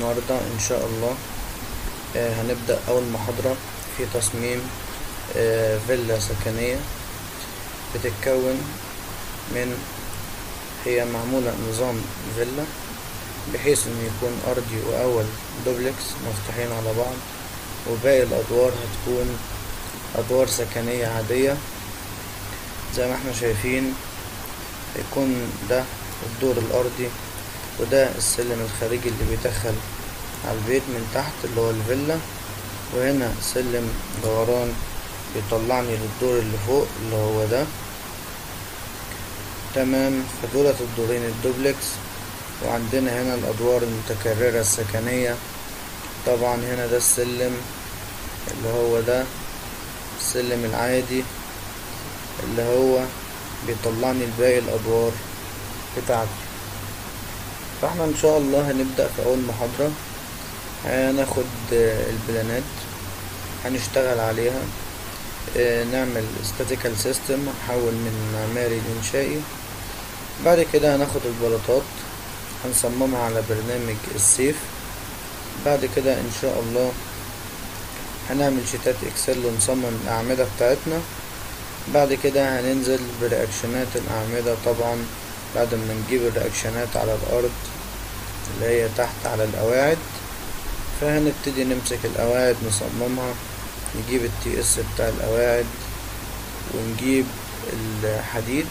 النهاردة إن شاء الله آه، هنبدأ أول محاضرة في تصميم آه، فيلا سكنية بتتكون من هي معمولة نظام فيلا بحيث إنه يكون أرضي وأول دوبلكس مفتوحين على بعض وباقي الأدوار هتكون أدوار سكنية عادية زي ما احنا شايفين هيكون ده الدور الأرضي وده السلم الخارجي اللي بيدخل على البيت من تحت اللي هو الفيلا وهنا سلم دوران بيطلعني للدور اللي فوق اللي هو ده تمام فدولت الدورين الدوبلكس وعندنا هنا الأدوار المتكررة السكنية طبعا هنا ده السلم اللي هو ده السلم العادي اللي هو بيطلعني لباقي الأدوار بتاعتي فاحنا ان شاء الله هنبدأ في اول محاضرة هناخد آه، البلانات هنشتغل عليها آه، نعمل statical system نحول من معماري لإنشائي بعد كده هناخد البلاطات هنصممها على برنامج السيف بعد كده ان شاء الله هنعمل شيتات اكسل ونصمم الاعمدة بتاعتنا بعد كده هننزل برياكشنات الاعمدة طبعا بعد ما نجيب الرياكشنات على الارض اللي هي تحت على القواعد فهنبتدي نمسك القواعد نصممها نجيب التي اس بتاع القواعد ونجيب الحديد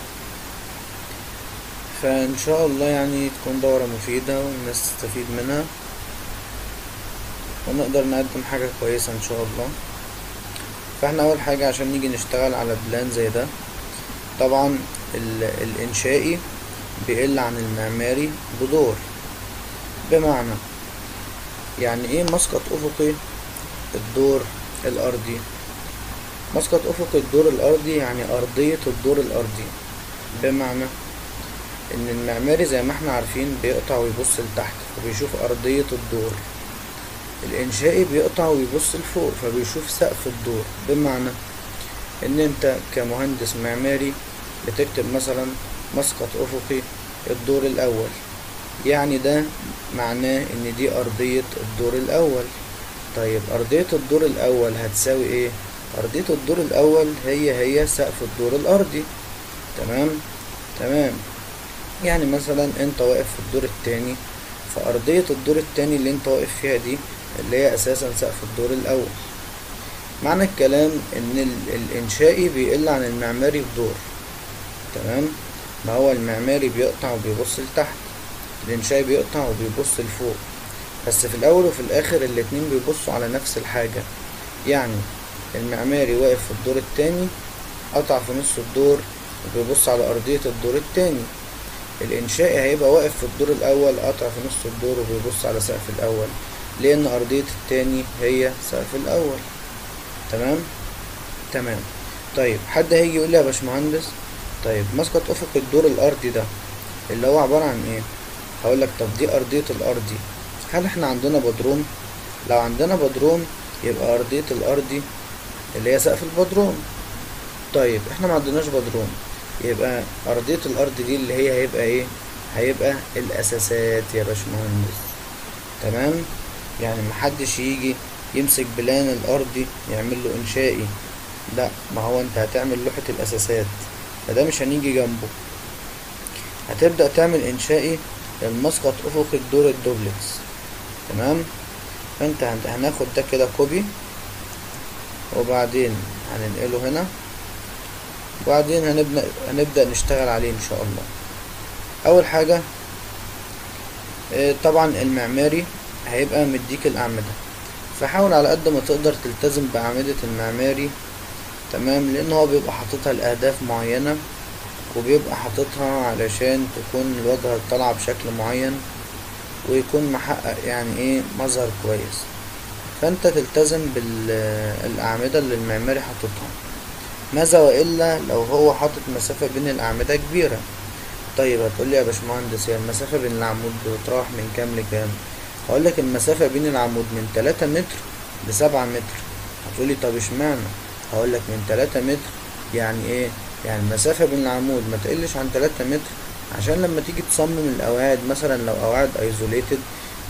فان شاء الله يعني تكون دورة مفيدة والناس تستفيد منها ونقدر نقدم حاجة كويسة ان شاء الله فاحنا اول حاجة عشان نيجي نشتغل على بلان زي ده طبعا ال- الانشائي بيقل عن المعماري بدور بمعنى يعني ايه مسقط افقي الدور الارضي مسقط افقي الدور الارضي يعني ارضية الدور الارضي بمعنى ان المعماري زي ما احنا عارفين بيقطع ويبص لتحت فبيشوف ارضية الدور الانشائي بيقطع ويبص لفوق فبيشوف سقف الدور بمعنى ان انت كمهندس معماري بتكتب مثلا مسقط افقي الدور الاول يعني ده معناه ان دي ارضية الدور الاول طيب ارضية الدور الاول هتساوي ايه ارضية الدور الاول هي هي سقف الدور الارضي تمام تمام يعني مثلا انت واقف في الدور التاني فارضية الدور التاني اللي انت واقف فيها دي اللي هي اساسا سقف الدور الاول معنى الكلام ان ال- الانشائي بيقل عن المعماري بدور تمام ما هو المعماري بيقطع وبيبص لتحت الانشائي بيقطع وبيبص لفوق بس في الاول وفي الاخر الاتنين بيبصوا على نفس الحاجة يعني المعماري واقف في الدور التاني قطع في نص الدور وبيبص على ارضية الدور التاني الانشائي هيبقى واقف في الدور الاول قطع في نص الدور وبيبص على سقف الاول لان ارضية التاني هي سقف الاول تمام تمام طيب حد هيجي يقول لي يا باشمهندس طيب مسقط افق الدور الارضي ده اللي هو عبارة عن ايه هقول لك طب دي ارضية الارضي هل احنا عندنا بدروم لو عندنا بدروم يبقى ارضية الارضي اللي هي سقف البدروم طيب احنا ما عندناش بدروم يبقى ارضية الارض دي اللي هي هيبقى ايه هيبقى الاساسات يا باشمهندس تمام يعني محدش يجي يمسك بلان الارضي يعمل له انشائي لا ما هو انت هتعمل لوحة الاساسات فده مش هنيجي جنبه هتبدأ تعمل انشائي المسقط افق الدور الدوبلكس تمام فانت هن- هناخد ده كده كوبي وبعدين هننقله هنا وبعدين هنبدأ هنبدأ نشتغل عليه ان شاء الله اول حاجة آه، طبعا المعماري هيبقى مديك الاعمدة فحاول على قد ما تقدر تلتزم بأعمدة المعماري تمام لان هو بيبقى حاططها لأهداف معينة وبيبقى حاططها علشان تكون الواجهة طالعة بشكل معين ويكون محقق يعني ايه مظهر كويس فانت تلتزم بالأعمدة اللي المعماري حاططها ماذا وإلا لو هو حاطط مسافة بين الأعمدة كبيرة طيب هتقولي يا باشمهندس هي المسافة بين العمود بتتراوح من كام لكام هقولك المسافة بين العمود من تلاتة متر لسبعة متر هتقولي طب اشمعنى هقولك من تلاتة متر يعني ايه يعني المسافة بين العمود ما تقلش عن تلاتة متر عشان لما تيجي تصمم القواعد مثلا لو قواعد ايزوليتد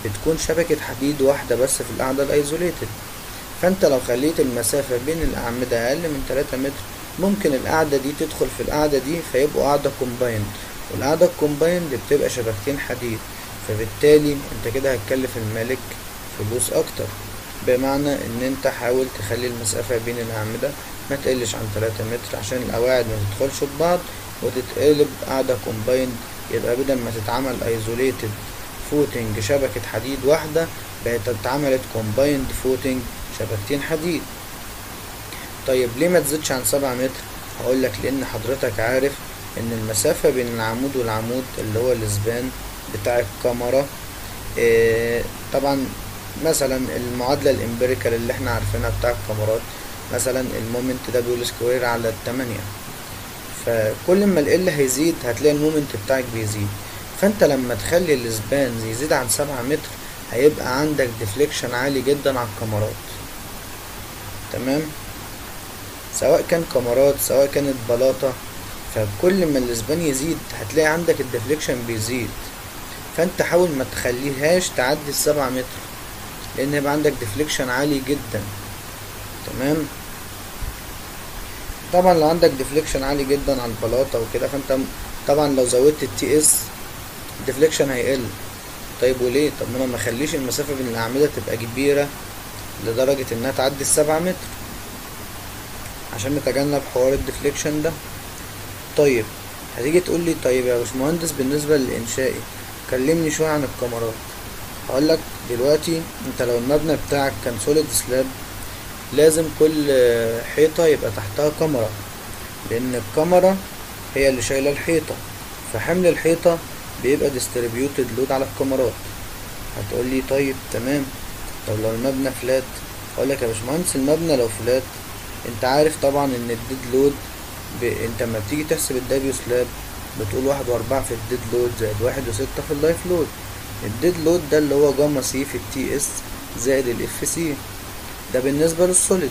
بتكون شبكة حديد واحدة بس في القاعدة الايزوليتد فانت لو خليت المسافة بين الأعمدة أقل من 3 متر ممكن القاعدة دي تدخل في القاعدة دي فيبقوا قاعدة كومبايند والقاعدة الكومبايند بتبقى شبكتين حديد فبالتالي انت كده هتكلف المالك فلوس اكتر بمعنى ان انت حاول تخلي المسافة بين الأعمدة ما تقلش عن 3 متر عشان القواعد ما تدخلش في بعض وتتقلب قاعدة كومبايند يبقى بدل ما تتعمل ايزوليتد فوتنج شبكة حديد واحدة بقت اتعملت كومبايند فوتنج شبكتين حديد طيب ليه ما تزيدش عن سبعة متر هقول لك لان حضرتك عارف ان المسافة بين العمود والعمود اللي هو الاسبان بتاع الكاميرا إيه طبعا مثلا المعادلة الامبيريكال اللي احنا عارفينها بتاع الكاميرات مثلا المومنت ده بيقول سكوير على التمانية فكل ما ال هيزيد هتلاقي المومنت بتاعك بيزيد فانت لما تخلي الاسبان يزيد عن سبعة متر هيبقى عندك ديفليكشن عالي جدا على الكاميرات تمام سواء كان كاميرات سواء كانت بلاطة فكل ما الاسبان يزيد هتلاقي عندك الديفليكشن بيزيد فانت حاول ما تخليهاش تعدي السبعة متر لان يبقى عندك ديفليكشن عالي جدا تمام طبعا لو عندك ديفليكشن عالي جدا على البلاطة وكده فانت طبعا لو زودت التي اس الديفليكشن هيقل طيب وليه طب ما انا ما اخليش المسافة بين الاعمدة تبقى كبيرة لدرجة انها تعدي السبعة متر عشان نتجنب حوار الديفليكشن ده طيب هتيجي تقول لي طيب يا باشمهندس بالنسبة للإنشائي كلمني شوية عن الكاميرات هقول لك دلوقتي انت لو المبنى بتاعك كان سوليد سلاب لازم كل حيطة يبقى تحتها كاميرا لأن الكاميرا هي اللي شايلة الحيطة فحمل الحيطة بيبقى ديستريبيوتد لود على الكاميرات هتقول لي طيب تمام طب لو المبنى فلات اقول لك يا باشمهندس المبنى لو فلات انت عارف طبعا ان الديد لود ب... انت لما بتيجي تحسب الدبليو سلاب بتقول واحد واربعة في الديد لود زائد واحد وستة في اللايف لود الديد لود ده اللي هو جاما سي في التي اس زائد الاف سي ده بالنسبة للسوليد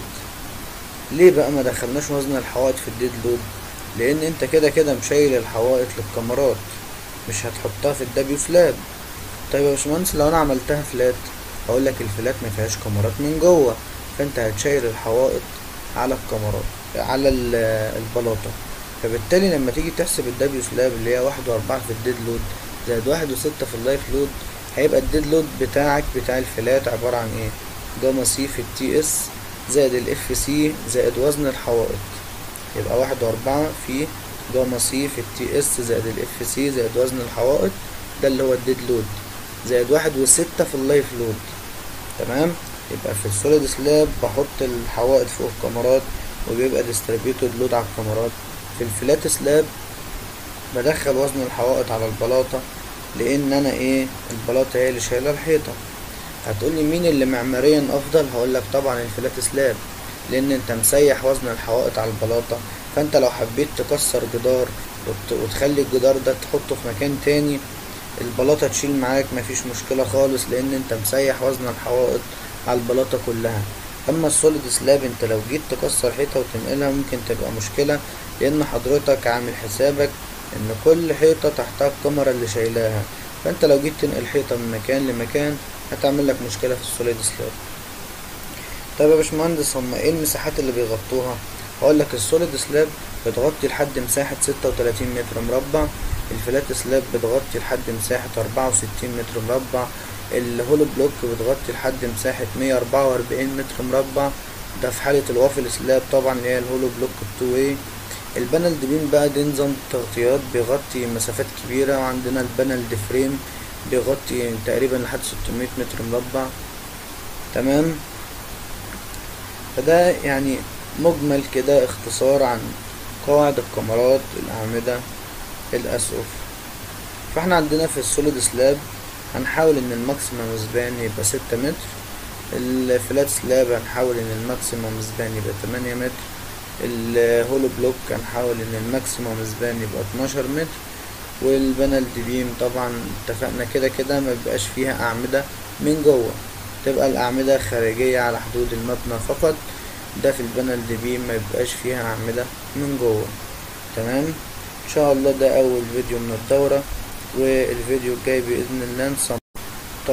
ليه بقى ما دخلناش وزن الحوائط في الديد لود لان انت كده كده مشايل الحوائط للكاميرات مش هتحطها في الدبليو سلاب طيب يا باشمهندس لو انا عملتها فلات اقول لك الفلات ما فيهاش كاميرات من جوه فانت هتشيل الحوائط على الكاميرات على البلاطة فبالتالي لما تيجي تحسب الدبليو سلاب اللي هي واحد واربعة في الديد لود زائد واحد وستة في اللايف لود هيبقى الديد لود بتاعك بتاع الفلات عبارة عن ايه جاما سي في التي اس زائد الاف سي زائد وزن الحوائط يبقى واحد واربعة في جاما سي في التي اس زائد الاف سي زائد وزن الحوائط ده اللي هو الديد لود زائد واحد وستة في اللايف لود تمام يبقى في السوليد سلاب بحط الحوائط فوق الكاميرات وبيبقى ديستريبيوتد لود على الكاميرات في الفلات سلاب بدخل وزن الحوائط على البلاطة لان انا ايه البلاطة هي اللي شايلة الحيطة هتقولي مين اللي معماريا افضل هقولك طبعا الفلات سلاب لان انت مسيح وزن الحوائط على البلاطة فانت لو حبيت تكسر جدار وتخلي الجدار ده تحطه في مكان تاني البلاطة تشيل معاك مفيش مشكلة خالص لان انت مسيح وزن الحوائط على البلاطة كلها اما السوليد سلاب انت لو جيت تكسر حيطة وتنقلها ممكن تبقى مشكلة لان حضرتك عامل حسابك ان كل حيطة تحتها الكاميرا اللي شايلاها فانت لو جيت تنقل حيطة من مكان لمكان هتعمل لك مشكلة في السوليد سلاب طيب يا باشمهندس هما ايه المساحات اللي بيغطوها هقول لك السوليد سلاب بتغطي لحد مساحة ستة وتلاتين متر مربع الفلات سلاب بتغطي لحد مساحة أربعة وستين متر مربع الهولو بلوك بتغطي لحد مساحة مية أربعة وأربعين متر مربع ده في حالة الوافل سلاب طبعا اللي هي الهولو بلوك التو واي البانل دي بقى دي نظام تغطيات بيغطي مسافات كبيرة وعندنا البانل دي فريم بيغطي تقريبا لحد ستمية متر مربع تمام فده يعني مجمل كده اختصار عن قواعد الكاميرات الأعمدة الأسقف فاحنا عندنا في السوليد سلاب هنحاول ان الماكسيمم سبان يبقى ستة متر الفلات سلاب هنحاول ان الماكسيمم سبان يبقى تمانية متر الهولو بلوك هنحاول ان الماكسيمم سبان يبقى اتناشر متر والبانل دي بيم طبعا اتفقنا كده كده ما بيبقاش فيها اعمدة من جوه تبقى الاعمدة خارجية على حدود المبنى فقط ده في البانل دي بيم ما بيبقاش فيها اعمدة من جوه تمام ان شاء الله ده اول فيديو من الدورة والفيديو الجاي باذن الله نصمم طيب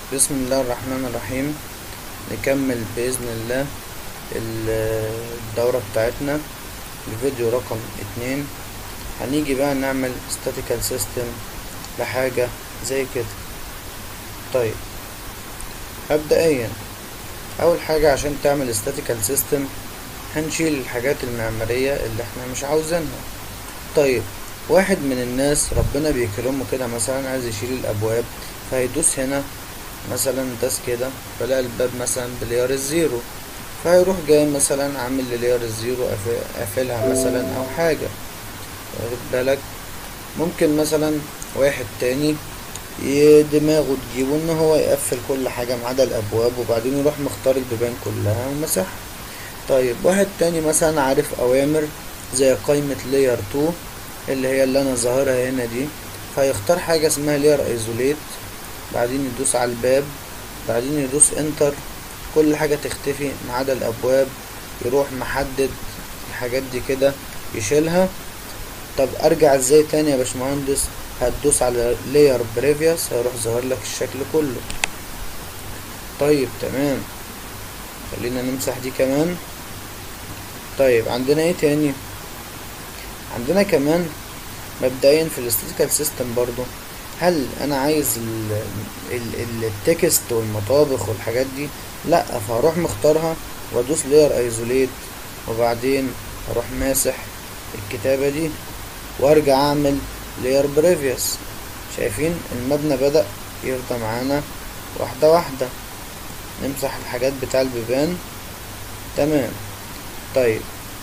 بسم الله الرحمن الرحيم نكمل بإذن الله ال- الدورة بتاعتنا الفيديو رقم اتنين هنيجي بقى نعمل statical system لحاجة زي كده طيب مبدئيا أول حاجة عشان تعمل statical system هنشيل الحاجات المعمارية اللي احنا مش عاوزينها طيب واحد من الناس ربنا بيكرمه كده مثلا عايز يشيل الأبواب فهيدوس هنا مثلا داس كده فلاقي الباب مثلا بليار الزيرو فهيروح جاي مثلا عامل لليار الزيرو قافل- قافلها مثلا او حاجة واخد بالك ممكن مثلا واحد تاني ي- دماغه تجيبه ان هو يقفل كل حاجة ما عدا الابواب وبعدين يروح مختار البيبان كلها ومسحها طيب واحد تاني مثلا عارف اوامر زي قائمة لاير 2 اللي هي اللي انا ظاهرها هنا دي فيختار حاجة اسمها لاير ايزوليت بعدين يدوس على الباب بعدين يدوس انتر كل حاجة تختفي ما عدا الابواب يروح محدد الحاجات دي كده يشيلها طب ارجع ازاي تاني يا باشمهندس هتدوس على لاير بريفيوس هيروح ظاهر لك الشكل كله طيب تمام خلينا نمسح دي كمان طيب عندنا ايه تاني عندنا كمان مبدئيا في الاستاتيكال سيستم برضو هل انا عايز ال- ال- ال- التكست والمطابخ والحاجات دي لا فهروح مختارها وادوس لاير ايزوليت وبعدين اروح ماسح الكتابة دي وارجع اعمل لاير بريفيوس شايفين المبنى بدأ يفضى معانا واحدة واحدة نمسح الحاجات بتاع البيبان تمام طيب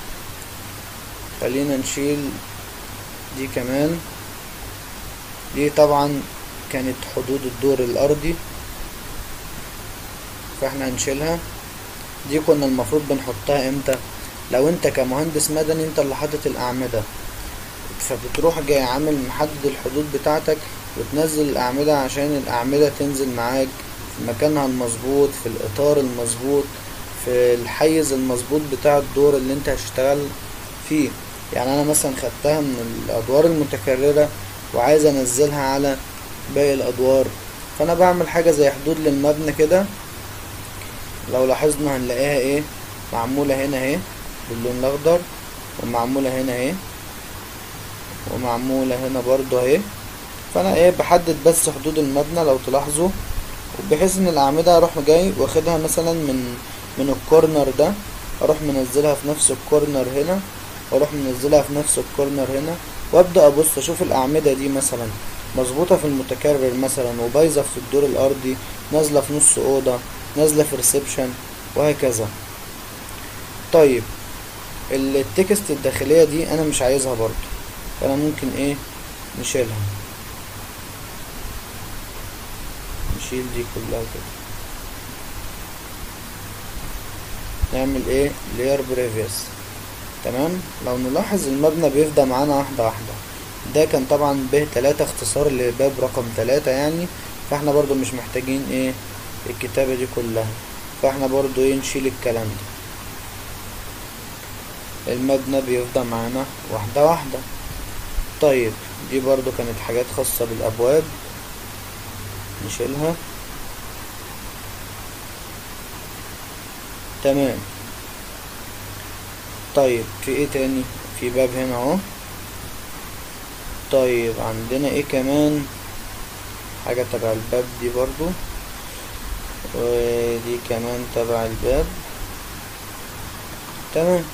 خلينا نشيل دي كمان دي طبعا كانت حدود الدور الارضي فاحنا هنشيلها دي كنا المفروض بنحطها امتى لو انت كمهندس مدني انت اللي حاطط الاعمده فبتروح جاي عامل محدد الحدود بتاعتك وتنزل الاعمده عشان الاعمده تنزل معاك في مكانها المظبوط في الاطار المظبوط في الحيز المظبوط بتاع الدور اللي انت هتشتغل فيه يعني انا مثلا خدتها من الادوار المتكرره وعايز انزلها على باقي الادوار فانا بعمل حاجه زي حدود للمبنى كده لو لاحظنا هنلاقيها ايه معموله هنا اهي باللون الاخضر ومعموله هنا اهي ومعموله هنا برضو اهي فانا ايه بحدد بس حدود المبنى لو تلاحظوا بحيث ان الاعمده اروح جاي واخدها مثلا من من الكورنر ده اروح منزلها في نفس الكورنر هنا واروح منزلها في نفس الكورنر هنا وابدا ابص اشوف الاعمده دي مثلا مظبوطه في المتكرر مثلا وبايظه في الدور الارضي نازله في نص اوضه نازله في ريسبشن وهكذا طيب التكست الداخليه دي انا مش عايزها برضو فانا ممكن ايه نشيلها نشيل دي كلها كده نعمل ايه layer previous تمام لو نلاحظ المبنى بيفضى معانا واحدة واحدة ده كان طبعا ب تلاتة اختصار لباب رقم تلاتة يعني فاحنا برضو مش محتاجين ايه الكتابة دي كلها فاحنا برضو ايه نشيل الكلام ده المبنى بيفضى معانا واحدة واحدة طيب دي برضو كانت حاجات خاصة بالأبواب نشيلها تمام طيب في ايه تاني في باب هنا اهو طيب عندنا ايه كمان حاجة تبع الباب دي برضو ودي كمان تبع الباب تمام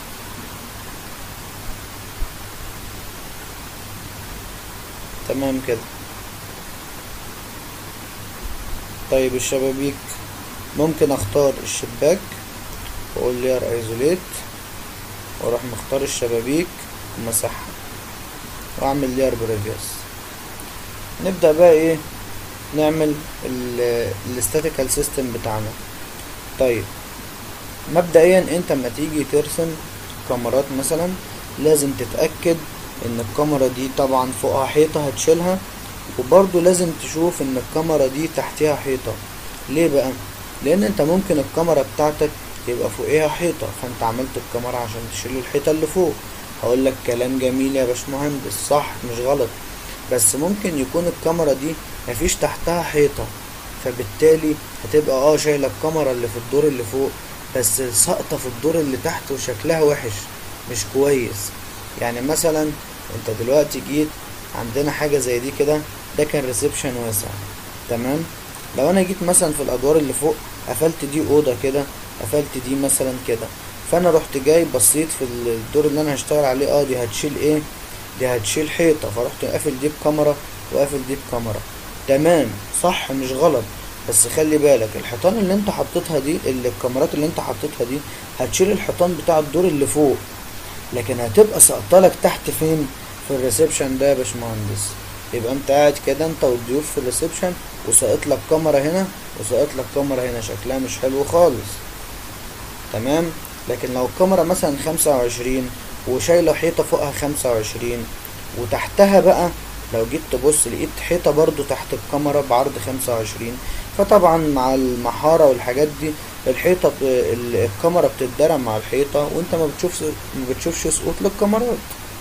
تمام كده طيب الشبابيك ممكن اختار الشباك واقول لير ايزوليت واروح مختار الشبابيك ومسحها واعمل لير بريفيوس نبدأ بقى ايه نعمل الاستاتيكال سيستم بتاعنا طيب مبدئيا انت لما تيجي ترسم كاميرات مثلا لازم تتأكد ان الكاميرا دي طبعا فوقها حيطة هتشيلها وبرضو لازم تشوف ان الكاميرا دي تحتها حيطة ليه بقى لان انت ممكن الكاميرا بتاعتك يبقى فوقيها حيطة فانت عملت الكاميرا عشان تشيل الحيطة اللي فوق هقول لك كلام جميل يا باشمهندس صح مش غلط بس ممكن يكون الكاميرا دي مفيش تحتها حيطة فبالتالي هتبقى اه شايلة الكاميرا اللي في الدور اللي فوق بس ساقطة في الدور اللي تحت وشكلها وحش مش كويس يعني مثلا انت دلوقتي جيت عندنا حاجة زي دي كده ده كان ريسبشن واسع تمام لو انا جيت مثلا في الادوار اللي فوق قفلت دي اوضة كده قفلت دي مثلا كده فانا رحت جاي بصيت في الدور اللي انا هشتغل عليه اه دي هتشيل ايه دي هتشيل حيطة فرحت قافل دي بكاميرا وقافل دي بكاميرا تمام صح مش غلط بس خلي بالك الحيطان اللي انت حطيتها دي اللي الكاميرات اللي انت حطيتها دي هتشيل الحيطان بتاع الدور اللي فوق لكن هتبقى سقطلك تحت فين في الريسبشن ده يا باشمهندس يبقى انت قاعد كده انت والضيوف في الريسبشن وساقط لك كاميرا هنا وساقط لك كاميرا هنا شكلها مش حلو خالص تمام لكن لو الكاميرا مثلا خمسة وعشرين وشايلة حيطة فوقها خمسة وعشرين وتحتها بقى لو جيت تبص لقيت حيطة برضو تحت الكاميرا بعرض خمسة وعشرين فطبعا مع المحارة والحاجات دي الحيطة ب... الكاميرا بتتدرم مع الحيطة وانت ما بتشوفش ما بتشوفش سقوط للكاميرات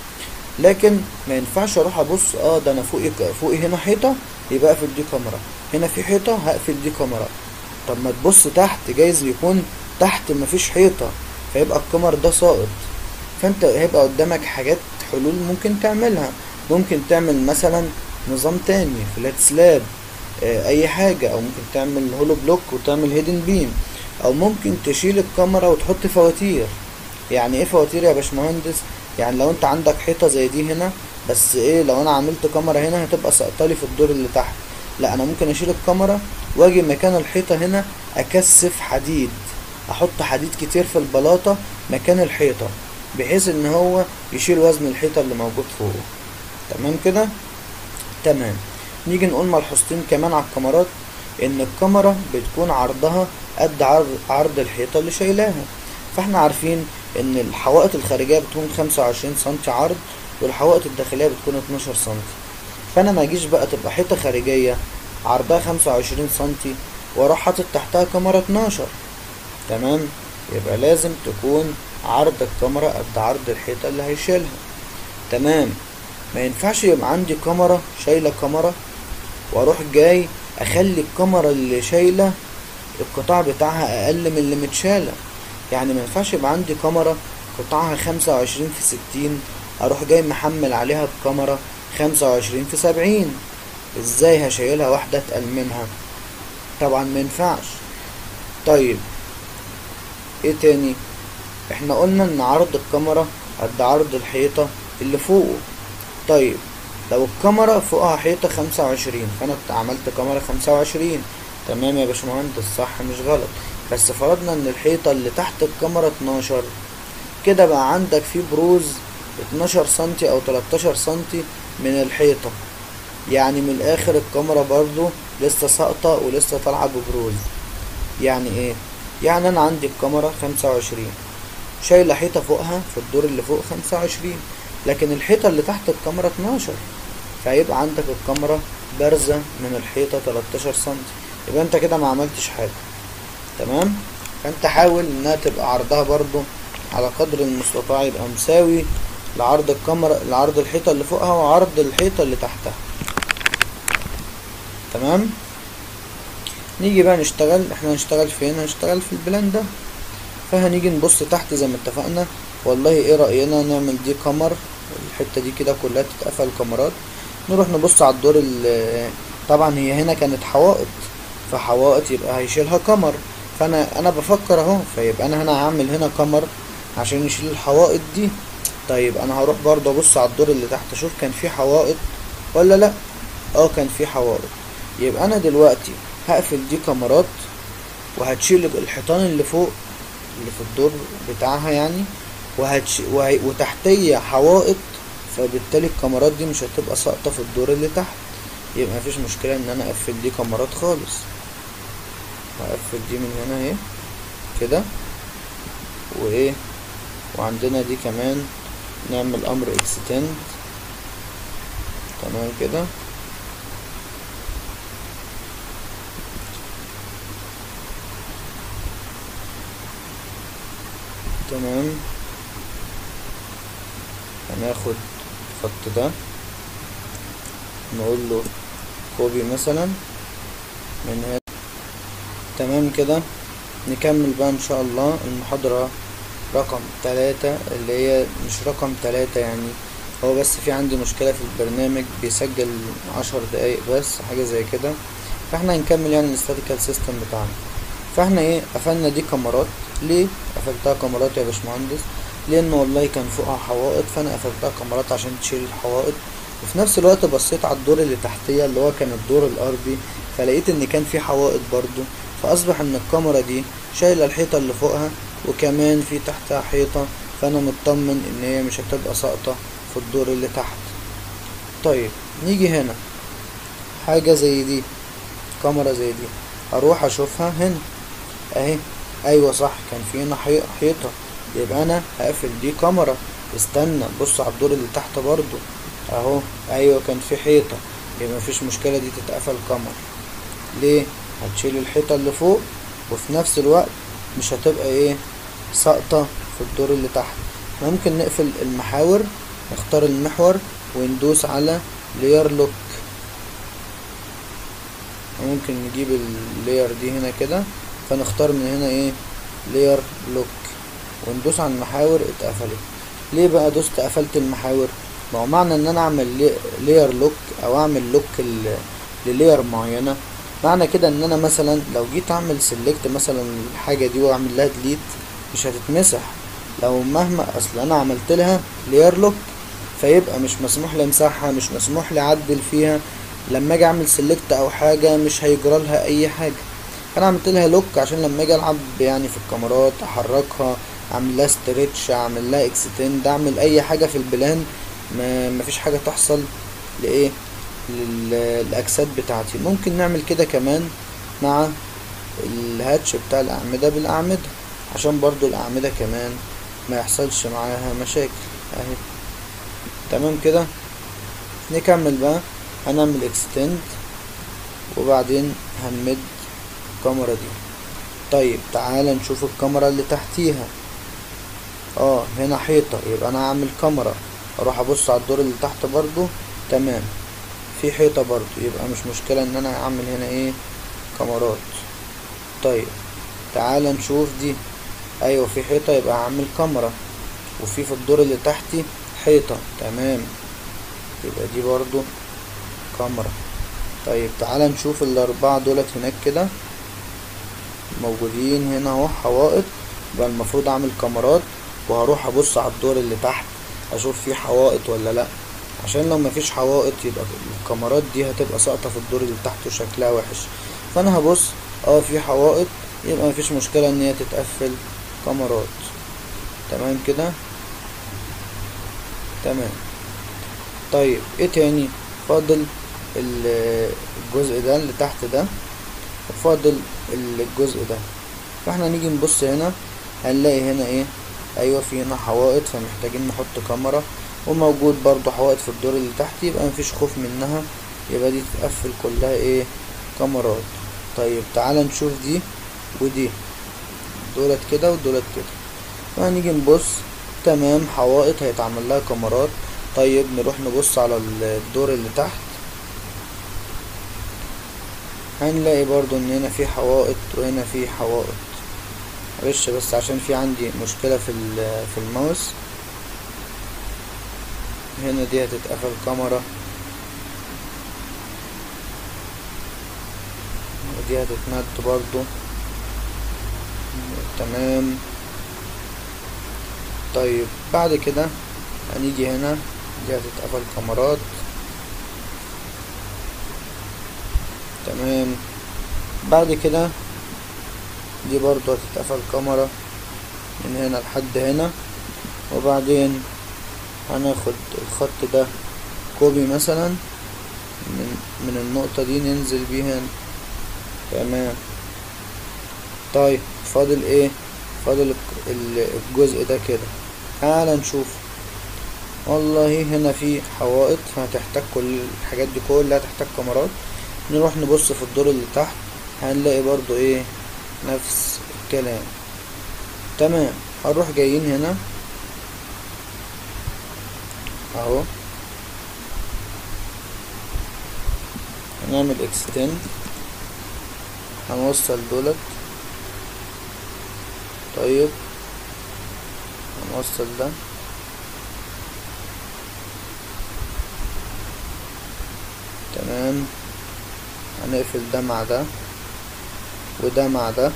لكن ما ينفعش اروح ابص اه ده انا فوقي فوقي هنا حيطة يبقى اقفل دي كاميرا هنا في حيطة هقفل دي كاميرا طب ما تبص تحت جايز يكون تحت مفيش حيطة فيبقى الكاميرا ده ساقط فانت هيبقى قدامك حاجات حلول ممكن تعملها ممكن تعمل مثلا نظام تاني فلات سلاب اه اي حاجة او ممكن تعمل هولو بلوك وتعمل هيدن بيم او ممكن تشيل الكاميرا وتحط فواتير يعني ايه فواتير يا باشمهندس يعني لو انت عندك حيطة زي دي هنا بس ايه لو انا عملت كاميرا هنا هتبقى سقطالي في الدور اللي تحت لا انا ممكن اشيل الكاميرا واجي مكان الحيطة هنا اكثف حديد احط حديد كتير في البلاطة مكان الحيطة بحيث ان هو يشيل وزن الحيطة اللي موجود فوقه تمام كده تمام نيجي نقول ملحوظتين كمان على الكاميرات ان الكاميرا بتكون عرضها قد عرض, عرض الحيطة اللي شايلاها فاحنا عارفين ان الحوائط الخارجية بتكون خمسة وعشرين سنتي عرض والحوائط الداخلية بتكون اتناشر سنتي فانا ما اجيش بقى تبقى حيطة خارجية عرضها خمسة وعشرين سنتي واروح حاطط تحتها كاميرا اتناشر تمام يبقى لازم تكون عرض الكاميرا قد عرض الحيطة اللي هيشيلها تمام ما ينفعش يبقى عندي كاميرا شايلة كاميرا واروح جاي اخلي الكاميرا اللي شايلة القطاع بتاعها اقل من اللي متشالة يعني ما ينفعش يبقى عندي كاميرا قطاعها خمسة وعشرين في ستين اروح جاي محمل عليها بكاميرا خمسة وعشرين في سبعين ازاي هشيلها واحدة اتقل منها طبعا ما ينفعش طيب ايه تاني احنا قلنا ان عرض الكاميرا قد عرض الحيطة اللي فوقه طيب لو الكاميرا فوقها حيطة خمسة وعشرين فانا عملت كاميرا خمسة وعشرين تمام يا باشمهندس صح مش غلط بس فرضنا ان الحيطة اللي تحت الكاميرا اتناشر كده بقى عندك في بروز اتناشر سنتي او تلاتاشر سنتي من الحيطة يعني من الاخر الكاميرا برضو لسه ساقطة ولسه طالعة ببروز يعني ايه يعني انا عندي الكاميرا خمسة وعشرين شايلة حيطة فوقها في الدور اللي فوق خمسة وعشرين لكن الحيطة اللي تحت الكاميرا اتناشر فهيبقى عندك الكاميرا بارزة من الحيطة تلاتاشر سنتي يبقى انت كده ما عملتش حاجة تمام فانت حاول انها تبقى عرضها برضو على قدر المستطاع يبقى مساوي لعرض الكاميرا لعرض الحيطة اللي فوقها وعرض الحيطة اللي تحتها تمام نيجي بقى نشتغل احنا هنشتغل فين هنشتغل في البلان ده فهنيجي نبص تحت زي ما اتفقنا والله ايه رأينا نعمل دي كمر الحتة دي كده كلها تتقفل كاميرات نروح نبص على الدور طبعا هي هنا كانت حوائط فحوائط يبقى هيشيلها كمر فانا انا بفكر اهو فيبقى انا هنا هعمل هنا كمر عشان يشيل الحوائط دي طيب انا هروح برضه ابص على الدور اللي تحت اشوف كان في حوائط ولا لا اه كان في حوائط يبقى انا دلوقتي هقفل دي كاميرات وهتشيل الحيطان اللي فوق اللي في الدور بتاعها يعني وهتش... وهي... وتحتية حوائط فبالتالي الكاميرات دي مش هتبقى ساقطة في الدور اللي تحت يبقى مفيش مشكلة ان انا اقفل دي كاميرات خالص هقفل دي من هنا اهي كده وايه وعندنا دي كمان نعمل امر اكستند تمام كده تمام هناخد الخط ده نقول له كوبي مثلا من هنا تمام كده نكمل بقى ان شاء الله المحاضرة رقم تلاتة اللي هي مش رقم تلاتة يعني هو بس في عندي مشكلة في البرنامج بيسجل عشر دقايق بس حاجة زي كده فاحنا هنكمل يعني الاستاتيكال سيستم بتاعنا فاحنا ايه قفلنا دي كاميرات ليه قفلتها كاميرات يا باشمهندس لان والله كان فوقها حوائط فانا قفلتها كاميرات عشان تشيل الحوائط وفي نفس الوقت بصيت على الدور اللي تحتيه اللي هو كان الدور الارضي فلقيت ان كان في حوائط برضو فاصبح ان الكاميرا دي شايله الحيطه اللي فوقها وكمان في تحتها حيطه فانا مطمن ان هي مش هتبقى ساقطه في الدور اللي تحت طيب نيجي هنا حاجه زي دي كاميرا زي دي اروح اشوفها هنا اهي ايوه صح كان في هنا حيطه يبقى انا هقفل دي كاميرا استنى بص على الدور اللي تحت برضو اهو ايوه كان في حيطه يبقى مفيش مشكله دي تتقفل كاميرا ليه هتشيل الحيطه اللي فوق وفي نفس الوقت مش هتبقى ايه ساقطه في الدور اللي تحت ممكن نقفل المحاور نختار المحور وندوس على لير لوك ممكن نجيب اللير دي هنا كده فنختار من هنا ايه لير لوك وندوس على المحاور اتقفلت ليه بقى دوست قفلت المحاور ما هو معنى ان انا اعمل لير لوك او اعمل لوك للير معينه معنى كده ان انا مثلا لو جيت اعمل سيلكت مثلا الحاجه دي واعمل لها ديليت مش هتتمسح لو مهما اصل انا عملت لها لير لوك فيبقى مش مسموح لي امسحها مش مسموح لي اعدل فيها لما اجي اعمل سيلكت او حاجه مش هيجرى لها اي حاجه فانا عملت لها لوك عشان لما اجي العب يعني في الكاميرات احركها اعمل لها ستريتش اعمل لها اكستند اعمل اي حاجه في البلان ما مفيش حاجه تحصل لايه للاجساد بتاعتي ممكن نعمل كده كمان مع الهاتش بتاع الاعمده بالاعمده عشان برضو الاعمده كمان ما يحصلش معاها مشاكل اهي تمام كده نكمل بقى هنعمل اكستند وبعدين هنمد الكاميرا دي طيب تعال نشوف الكاميرا اللي تحتيها اه هنا حيطة يبقى انا هعمل كاميرا اروح ابص على الدور اللي تحت برضو تمام في حيطة برضو يبقى مش مشكلة ان انا اعمل هنا ايه كاميرات طيب تعال نشوف دي ايوه في حيطة يبقى هعمل كاميرا وفي في الدور اللي تحتي حيطة تمام يبقى دي برضو كاميرا طيب تعال نشوف الاربعة دولت هناك كده موجودين هنا اهو حوائط يبقى المفروض اعمل كاميرات وهروح ابص على الدور اللي تحت اشوف فيه حوائط ولا لا عشان لو مفيش حوائط يبقى الكاميرات دي هتبقى ساقطة في الدور اللي تحت وشكلها وحش فانا هبص اه في حوائط يبقى مفيش مشكلة ان هي تتقفل كاميرات تمام كده تمام طيب ايه تاني فاضل الجزء ده اللي تحت ده وفاضل الجزء ده فاحنا نيجي نبص هنا هنلاقي هنا ايه ايوه في هنا حوائط فمحتاجين نحط كاميرا وموجود برضو حوائط في الدور اللي تحت يبقى مفيش خوف منها يبقى دي تتقفل كلها ايه كاميرات طيب تعال نشوف دي ودي دولت كده ودولت كده فهنيجي نبص تمام حوائط هيتعمل لها كاميرات طيب نروح نبص على الدور اللي تحت هنلاقي برضو ان هنا في حوائط وهنا في حوائط معلش بس عشان في عندي مشكلة في في الماوس هنا دي هتتقفل كاميرا ودي هتتمد برضو تمام طيب بعد كده هنيجي هنا دي هتتقفل كاميرات تمام بعد كده دي برضو هتتقفل كاميرا من هنا لحد هنا وبعدين هناخد الخط ده كوبي مثلا من من النقطة دي ننزل بيه هنا تمام طيب فاضل ايه فاضل الجزء ده كده تعال نشوف والله هنا في حوائط فهتحتاج كل الحاجات دي كلها هتحتاج كاميرات نروح نبص في الدور اللي تحت هنلاقي برضو ايه نفس الكلام تمام هنروح جايين هنا اهو هنعمل اكستند هنوصل دولت طيب هنوصل ده تمام هنقفل ده مع ده وده مع ده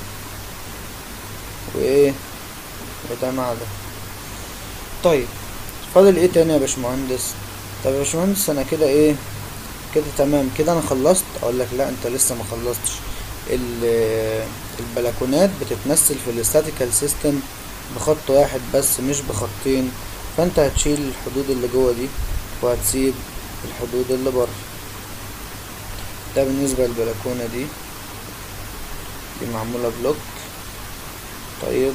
وايه وده مع ده طيب فاضل ايه تاني يا باشمهندس طب يا باشمهندس انا كده ايه كده تمام كده انا خلصت اقول لك لا انت لسه ما خلصتش ال- البلكونات بتتمثل في الاستاتيكال سيستم بخط واحد بس مش بخطين فانت هتشيل الحدود اللي جوه دي وهتسيب الحدود اللي بره ده بالنسبة للبلكونة دي دي معمولة بلوك طيب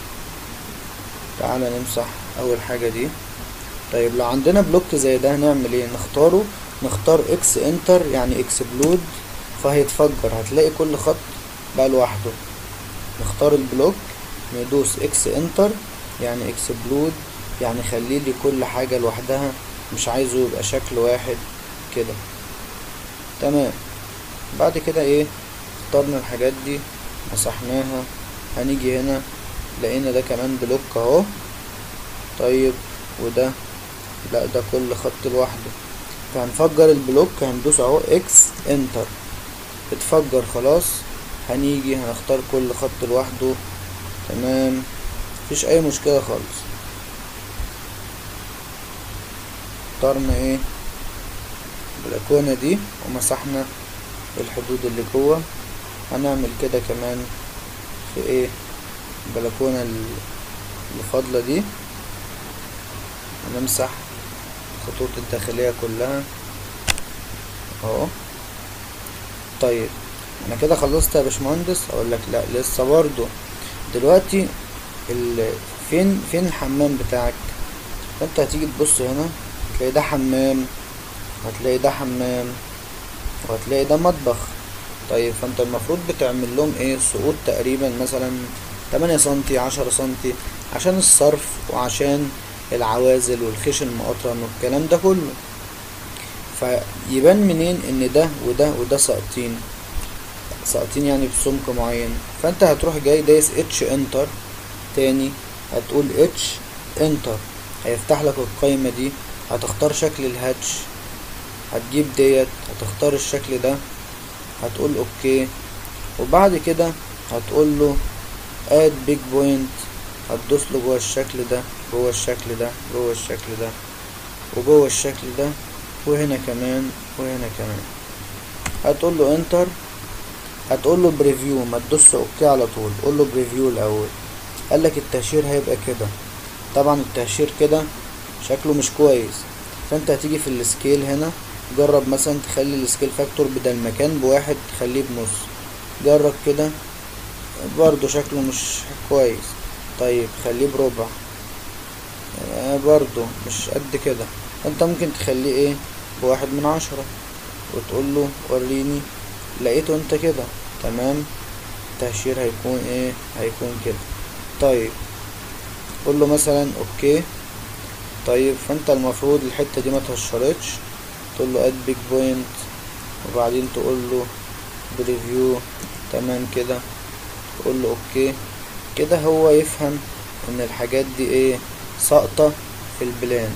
تعالى نمسح اول حاجة دي طيب لو عندنا بلوك زي ده هنعمل ايه نختاره نختار اكس انتر يعني اكسبلود فهيتفجر هتلاقي كل خط بقى لوحده نختار البلوك ندوس اكس انتر يعني اكسبلود يعني خلي لي كل حاجة لوحدها مش عايزه يبقى شكل واحد كده تمام بعد كده ايه اخترنا الحاجات دي مسحناها هنيجي هنا لقينا ده كمان بلوك اهو طيب وده لا ده كل خط لوحده فهنفجر البلوك هندوس اهو اكس انتر اتفجر خلاص هنيجي هنختار كل خط لوحده تمام مفيش اي مشكلة خالص اخترنا ايه البلكونة دي ومسحنا الحدود اللي جوه هنعمل كده كمان في ايه البلكونة اللي فاضلة دي هنمسح الخطوط الداخلية كلها اهو طيب انا كده خلصت يا باشمهندس اقول لك لا لسه برضو دلوقتي ال... فين فين الحمام بتاعك فانت هتيجي تبص هنا تلاقي ده حمام وهتلاقي ده حمام وهتلاقي ده مطبخ طيب فانت المفروض بتعمل لهم ايه سقوط تقريبا مثلا تمانية سنتي عشرة سنتي عشان الصرف وعشان العوازل والخيش المقطرن والكلام ده كله فيبان منين ان ده وده وده ساقطين ساقطين يعني بسمك معين فانت هتروح جاي دايس اتش انتر تاني هتقول اتش انتر هيفتح لك القايمة دي هتختار شكل الهاتش هتجيب ديت هتختار الشكل ده هتقول اوكي وبعد كده هتقول له اد بيج بوينت هتدوس له جوه الشكل ده جوه الشكل ده جوه الشكل ده وجوه الشكل ده وهنا كمان وهنا كمان هتقول له انتر هتقول له بريفيو ما تدوس اوكي على طول قول له بريفيو الاول قال لك التهشير هيبقى كده طبعا التهشير كده شكله مش كويس فانت هتيجي في السكيل هنا جرب مثلا تخلي السكيل فاكتور بدل مكان بواحد تخليه بنص جرب كده برضو شكله مش كويس طيب خليه بربع آه برضو مش قد كده انت ممكن تخليه ايه بواحد من عشرة وتقول له وريني لقيته انت كده تمام التهشير هيكون ايه هيكون كده طيب قول له مثلا اوكي طيب فانت المفروض الحته دي ما تهشرتش تقول له اد بيج بوينت وبعدين تقول له بريفيو تمام كده تقول له اوكي كده هو يفهم ان الحاجات دي ايه ساقطة في البلان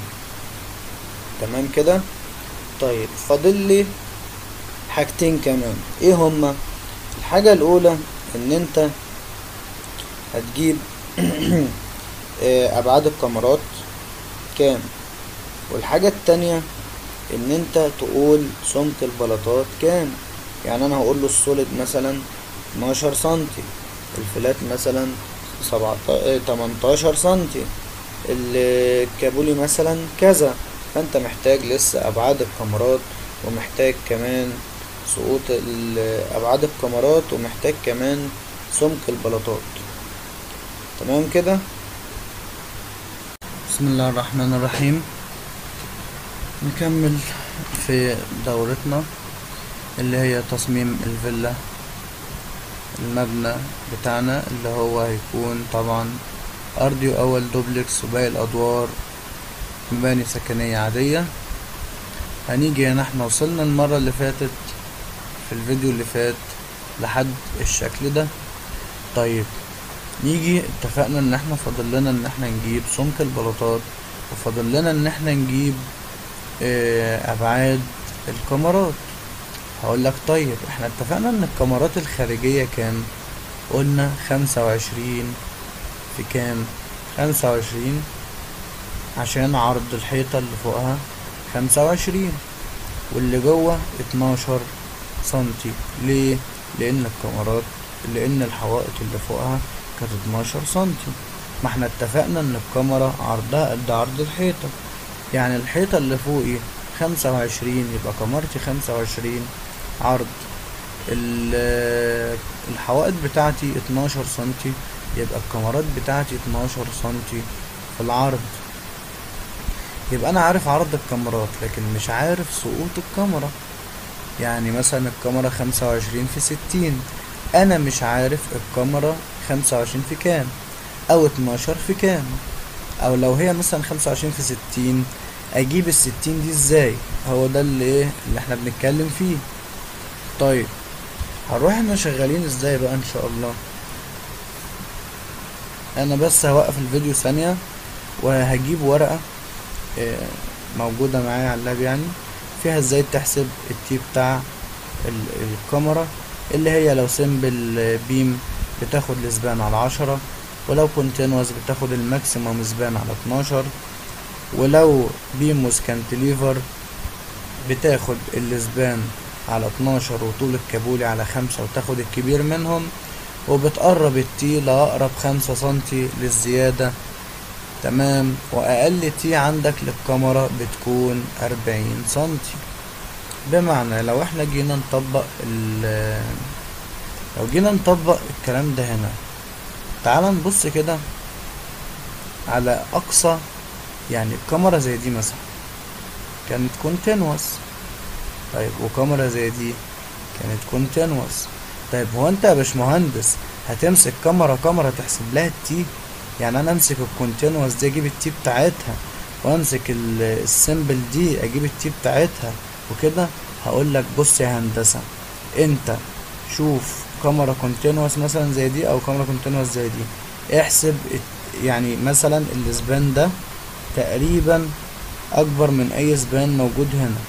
تمام كده طيب فاضل لي حاجتين كمان ايه هما الحاجة الاولى ان انت هتجيب ابعاد الكاميرات كام والحاجة التانية ان انت تقول سمك البلاطات كام يعني انا هقول له السوليد مثلا 12 سنتي الفلات مثلا سبعتاشر تمنتاشر سنتي الكابولي مثلا كذا فانت محتاج لسه ابعاد الكاميرات ومحتاج كمان سقوط ابعاد الكاميرات ومحتاج كمان سمك البلاطات تمام كده بسم الله الرحمن الرحيم نكمل في دورتنا اللي هي تصميم الفيلا المبنى بتاعنا اللي هو هيكون طبعا أرضي وأول دوبلكس وباقي الأدوار مباني سكنية عادية هنيجي هنا احنا وصلنا المرة اللي فاتت في الفيديو اللي فات لحد الشكل ده طيب نيجي اتفقنا ان احنا فاضل لنا ان احنا نجيب سمك البلاطات وفاضل لنا ان احنا نجيب اه ابعاد الكاميرات هقول لك طيب احنا اتفقنا ان الكاميرات الخارجية كام قلنا خمسة وعشرين في كام خمسة وعشرين عشان عرض الحيطة اللي فوقها خمسة وعشرين واللي جوه اتناشر سنتي ليه لان الكاميرات لان الحوائط اللي فوقها كانت اتناشر سنتي ما احنا اتفقنا ان الكاميرا عرضها قد عرض الحيطة يعني الحيطة اللي فوقي خمسة وعشرين يبقى كاميرتي خمسة وعشرين عرض الحوائط بتاعتي اتناشر سنتي يبقى الكاميرات بتاعتي اتناشر سنتي في العرض يبقى انا عارف عرض الكاميرات لكن مش عارف سقوط الكاميرا يعني مثلا الكاميرا خمسة وعشرين في ستين انا مش عارف الكاميرا خمسة وعشرين في كام او اتناشر في كام او لو هي مثلا خمسة وعشرين في ستين اجيب الستين دي ازاي هو ده اللي ايه اللي احنا بنتكلم فيه طيب هنروح احنا شغالين ازاي بقى ان شاء الله انا بس هوقف الفيديو ثانية وهجيب ورقة موجودة معايا على اللاب يعني فيها ازاي تحسب التي بتاع الكاميرا اللي هي لو سيمبل بيم بتاخد الاسبان على عشرة ولو كونتينوس بتاخد الماكسيموم اسبان على اتناشر ولو بيم وسكانتليفر بتاخد الاسبان على اتناشر وطول الكابولي على خمسة وتاخد الكبير منهم وبتقرب التي لأقرب خمسة سنتي للزيادة تمام وأقل تي عندك للكاميرا بتكون أربعين سنتي بمعنى لو احنا جينا نطبق ال لو جينا نطبق الكلام ده هنا تعال نبص كده على أقصى يعني الكاميرا زي دي مثلا كانت كونتينوس طيب وكاميرا زي دي كانت كونتينوس طيب هو انت يا باشمهندس هتمسك كاميرا كاميرا تحسب لها التي يعني انا امسك الكونتينوس دي اجيب التي بتاعتها وامسك السيمبل دي اجيب التي بتاعتها وكده هقول لك بص يا هندسه انت شوف كاميرا كونتينوس مثلا زي دي او كاميرا كونتينوس زي دي احسب يعني مثلا السبان ده تقريبا اكبر من اي سبان موجود هنا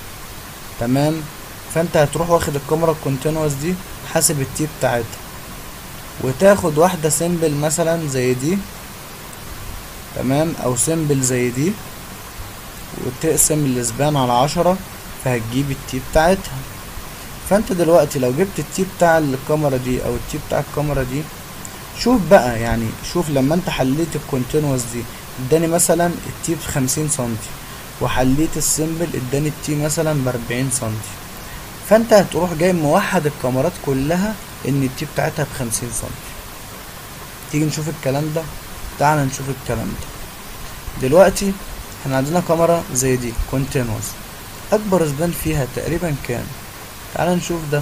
تمام فانت هتروح واخد الكاميرا الكونتينوس دي حاسب التي بتاعتها وتاخد واحدة سيمبل مثلا زي دي تمام او سيمبل زي دي وتقسم الاسبان على عشرة فهتجيب التي بتاعتها فانت دلوقتي لو جبت التي بتاع الكاميرا دي او التي بتاع الكاميرا دي شوف بقى يعني شوف لما انت حليت الكونتينوس دي اداني مثلا التي بخمسين سنتي وحليت السيمبل اداني التي مثلا باربعين سنتي فانت هتروح جاي موحد الكاميرات كلها ان التي بتاعتها بخمسين سنتي تيجي نشوف الكلام ده تعال نشوف الكلام ده دلوقتي احنا عندنا كاميرا زي دي كونتينوس اكبر اسبان فيها تقريبا كام تعال نشوف ده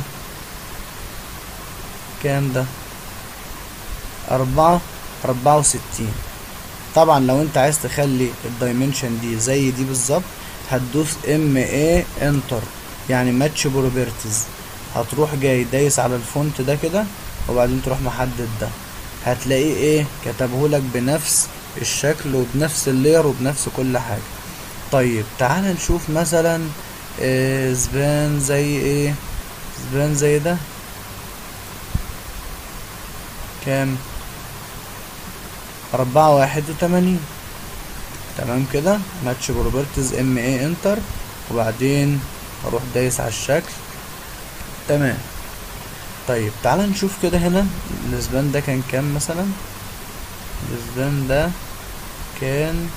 كام ده أربعة أربعة وستين طبعا لو انت عايز تخلي الدايمنشن دي زي دي بالظبط هتدوس ام اي انتر يعني ماتش بروبرتيز هتروح جاي دايس على الفونت ده كده وبعدين تروح محدد ده هتلاقيه ايه كتبهولك بنفس الشكل وبنفس اللير وبنفس كل حاجة طيب تعال نشوف مثلا إيه زبان زي ايه زبان زي ده كام أربعة واحد وتمانين تمام كده ماتش بروبرتيز ام اي انتر وبعدين اروح دايس على الشكل تمام طيب تعال نشوف كده هنا الاسبان ده كان كام مثلا الاسبان ده كان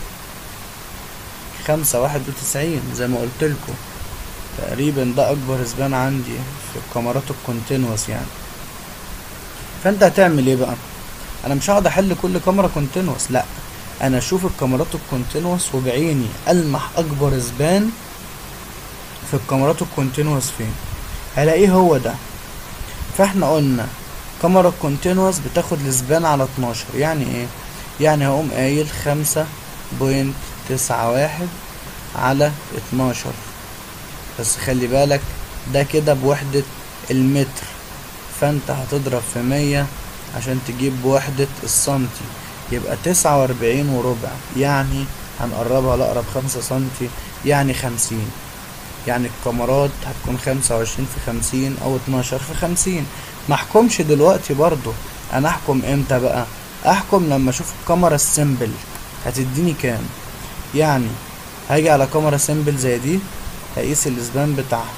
خمسة واحد وتسعين زي ما قلت لكم تقريبا ده اكبر اسبان عندي في الكاميرات الكونتينوس يعني فانت هتعمل ايه بقى انا مش هقعد احل كل كاميرا كونتينوس لا انا اشوف الكاميرات الكونتينوس وبعيني المح اكبر سبان في الكاميرات الكونتينوس فين هلاقيه هو ده فاحنا قلنا كاميرا الكونتينوس بتاخد السبان على 12 يعني ايه يعني هقوم قايل خمسة بوينت تسعة واحد على اتناشر بس خلي بالك ده كده بوحدة المتر فانت هتضرب في مية عشان تجيب وحدة السنتي يبقى تسعة واربعين وربع يعني هنقربها لأقرب خمسة سنتي يعني خمسين يعني الكاميرات هتكون خمسة وعشرين في خمسين أو اتناشر في خمسين محكمش دلوقتي برضو أنا أحكم إمتى بقى أحكم لما أشوف الكاميرا السيمبل هتديني كام يعني هاجي على كاميرا سيمبل زي دي هقيس الاسبان بتاعها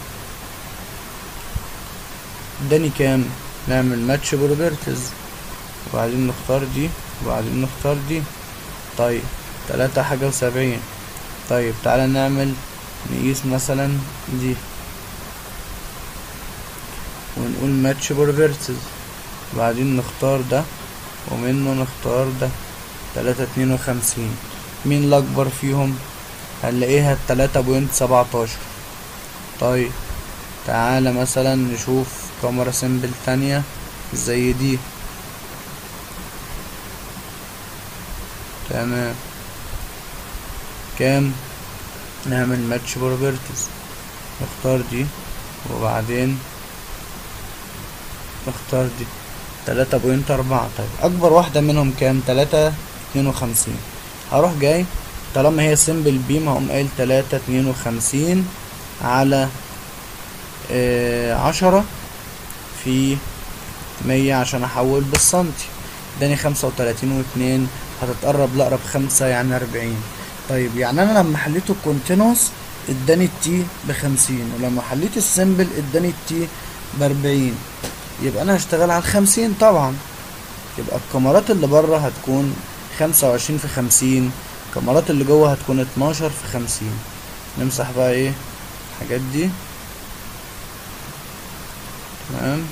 اداني كام نعمل ماتش بروبرتز وبعدين نختار دي وبعدين نختار دي طيب تلاتة حاجة وسبعين طيب تعالى نعمل نقيس مثلا دي ونقول ماتش بروبرتز وبعدين نختار ده ومنه نختار ده تلاتة اتنين وخمسين مين الأكبر فيهم هنلاقيها التلاتة بوينت سبعتاشر طيب تعالى مثلا نشوف كاميرا سيمبل تانية زي دي تمام كام نعمل ماتش بروبرتيز نختار دي وبعدين نختار دي تلاتة بوينت أربعة طيب أكبر واحدة منهم كام تلاتة اتنين وخمسين هروح جاي طالما هي سيمبل بيم هقوم قايل تلاتة اتنين وخمسين على آه عشرة في مية عشان احول بالسنتي اداني خمسة وتلاتين واتنين هتتقرب لأقرب خمسة يعني أربعين طيب يعني أنا لما حليت الكونتينوس اداني التي بخمسين ولما حليت السيمبل اداني التي بأربعين يبقى أنا هشتغل على الخمسين طبعا يبقى الكاميرات اللي بره هتكون خمسة وعشرين في خمسين الكاميرات اللي جوه هتكون اتناشر في خمسين نمسح بقى ايه الحاجات دي تمام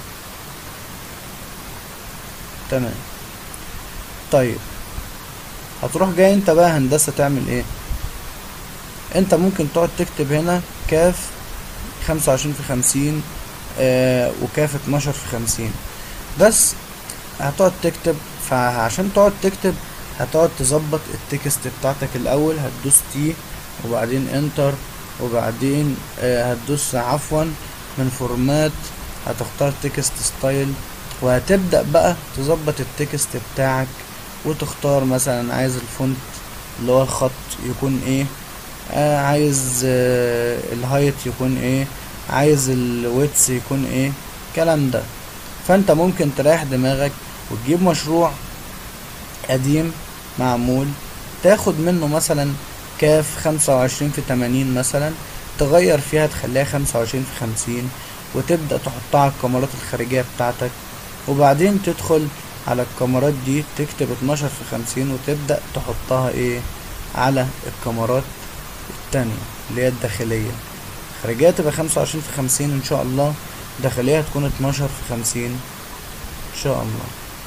تمام طيب هتروح جاي انت بقى هندسة تعمل ايه انت ممكن تقعد تكتب هنا كاف خمسة وعشرين في خمسين آه وكاف اتناشر في خمسين بس هتقعد تكتب فعشان تقعد تكتب هتقعد تظبط التكست بتاعتك الاول هتدوس تي وبعدين انتر وبعدين آه هتدوس عفوا من فورمات هتختار تكست ستايل وهتبدأ بقى تظبط التكست بتاعك وتختار مثلا عايز الفونت اللي هو الخط يكون ايه آه عايز آه الهايت يكون ايه عايز الويتس يكون ايه الكلام ده فانت ممكن تريح دماغك وتجيب مشروع قديم معمول تاخد منه مثلا كاف خمسة وعشرين في تمانين مثلا تغير فيها تخليها خمسة وعشرين في خمسين وتبدأ تحطها على الكاميرات الخارجية بتاعتك وبعدين تدخل على الكاميرات دي تكتب اتناشر في خمسين وتبدأ تحطها ايه على الكاميرات التانية اللي هي الداخلية الخارجية تبقى خمسة وعشرين في خمسين ان شاء الله الداخلية هتكون اتناشر في خمسين ان شاء الله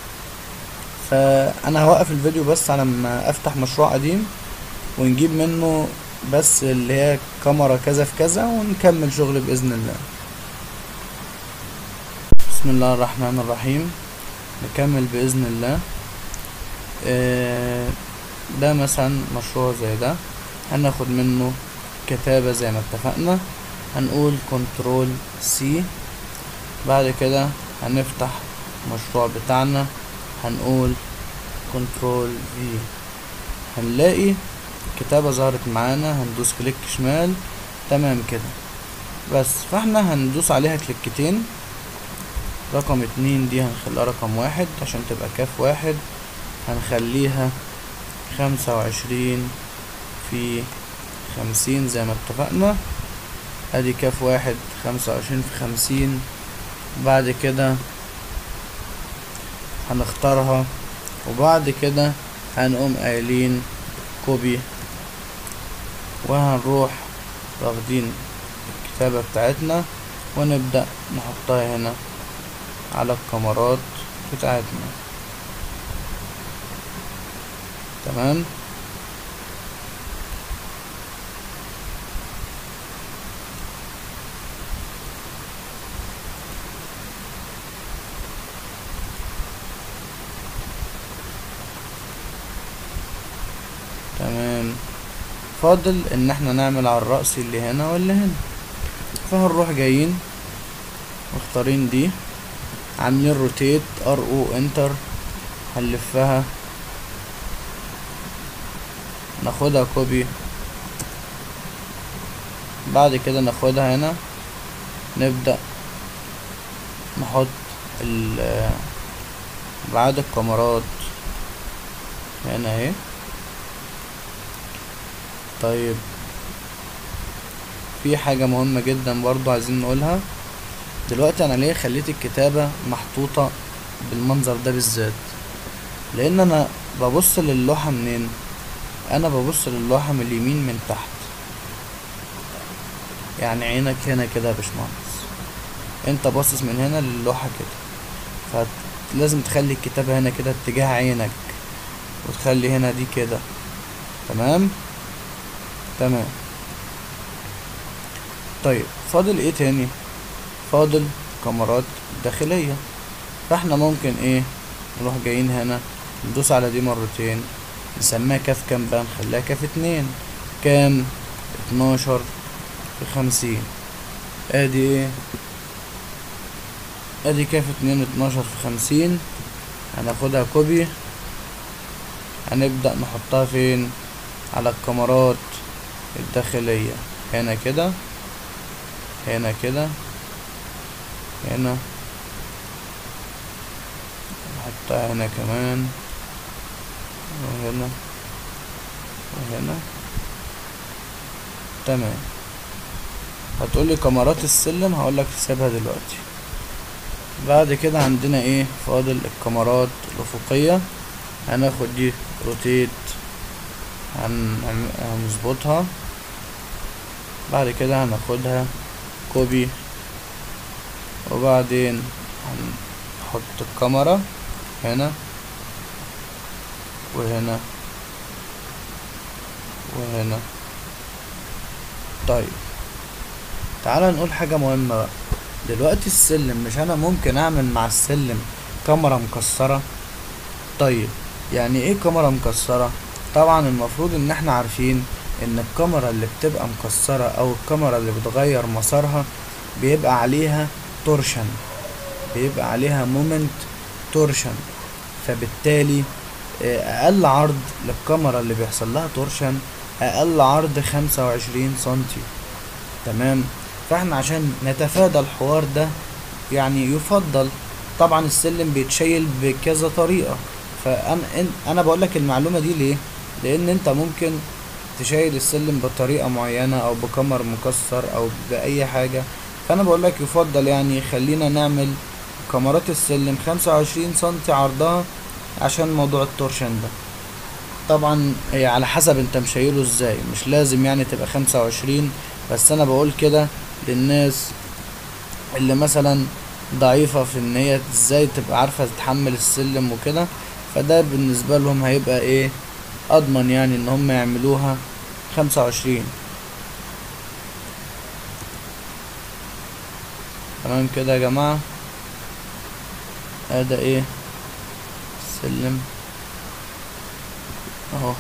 فانا هوقف الفيديو بس على ما افتح مشروع قديم ونجيب منه بس اللي هي كاميرا كذا في كذا ونكمل شغل باذن الله بسم الله الرحمن الرحيم نكمل باذن الله آه ده مثلا مشروع زي ده هناخد منه كتابة زي ما اتفقنا هنقول كنترول سي بعد كده هنفتح المشروع بتاعنا هنقول كنترول في هنلاقي الكتابة ظهرت معانا هندوس كليك شمال تمام كده بس فاحنا هندوس عليها كليكتين رقم اتنين دي هنخليها رقم واحد عشان تبقى كاف واحد هنخليها خمسة وعشرين في خمسين زي ما اتفقنا ادي كاف واحد خمسة وعشرين في خمسين بعد كده هنختارها وبعد كده هنقوم قايلين كوبي وهنروح واخدين الكتابة بتاعتنا ونبدأ نحطها هنا على الكاميرات بتاعتنا تمام تمام فاضل ان احنا نعمل على الرأس اللي هنا واللي هنا فهنروح جايين مختارين دي عاملين روتيت ار او انتر هنلفها ناخدها كوبي بعد كده ناخدها هنا نبدأ نحط ال بعد الكاميرات هنا اهي طيب في حاجة مهمة جدا برضو عايزين نقولها دلوقتي انا ليه خليت الكتابة محطوطة بالمنظر ده بالذات لان انا ببص للوحة منين انا ببص للوحة من اليمين من تحت يعني عينك هنا كده يا باشمهندس انت باصص من هنا للوحة كده فلازم تخلي الكتابة هنا كده اتجاه عينك وتخلي هنا دي كده تمام تمام طيب فاضل ايه تاني فاضل كاميرات داخلية فاحنا ممكن ايه نروح جايين هنا ندوس على دي مرتين نسميها كاف كام بقى نخليها كاف اتنين كام اتناشر في خمسين ادي ايه ادي كاف اتنين اتناشر في خمسين هناخدها كوبي هنبدأ نحطها فين على الكاميرات الداخلية هنا كده هنا كده هنا نحطها هنا كمان وهنا وهنا تمام هتقولي كاميرات السلم هقولك تسيبها دلوقتي بعد كده عندنا ايه فاضل الكاميرات الافقية هناخد دي روتيت هن... هنظبطها بعد كده هناخدها كوبي وبعدين هنحط الكاميرا هنا وهنا وهنا طيب تعالى نقول حاجة مهمة بقى دلوقتي السلم مش انا ممكن اعمل مع السلم كاميرا مكسرة طيب يعني ايه كاميرا مكسرة طبعا المفروض ان احنا عارفين ان الكاميرا اللي بتبقى مكسرة او الكاميرا اللي بتغير مسارها بيبقى عليها تورشن بيبقى عليها مومنت تورشن فبالتالي اقل عرض للكاميرا اللي بيحصل لها تورشن اقل عرض خمسة وعشرين سنتي تمام فاحنا عشان نتفادى الحوار ده يعني يفضل طبعا السلم بيتشيل بكذا طريقة فانا انا بقول لك المعلومة دي ليه لان انت ممكن تشيل السلم بطريقة معينة او بكمر مكسر او باي حاجة فانا بقول لك يفضل يعني خلينا نعمل كاميرات السلم خمسة وعشرين سنتي عرضها عشان موضوع التورشن ده طبعا هي على حسب انت مشيله ازاي مش لازم يعني تبقى خمسة وعشرين بس انا بقول كده للناس اللي مثلا ضعيفة في ان هي ازاي تبقى عارفة تتحمل السلم وكده فده بالنسبة لهم هيبقى ايه اضمن يعني ان هم يعملوها خمسة وعشرين تمام كده يا جماعة ادي ايه سلم اهو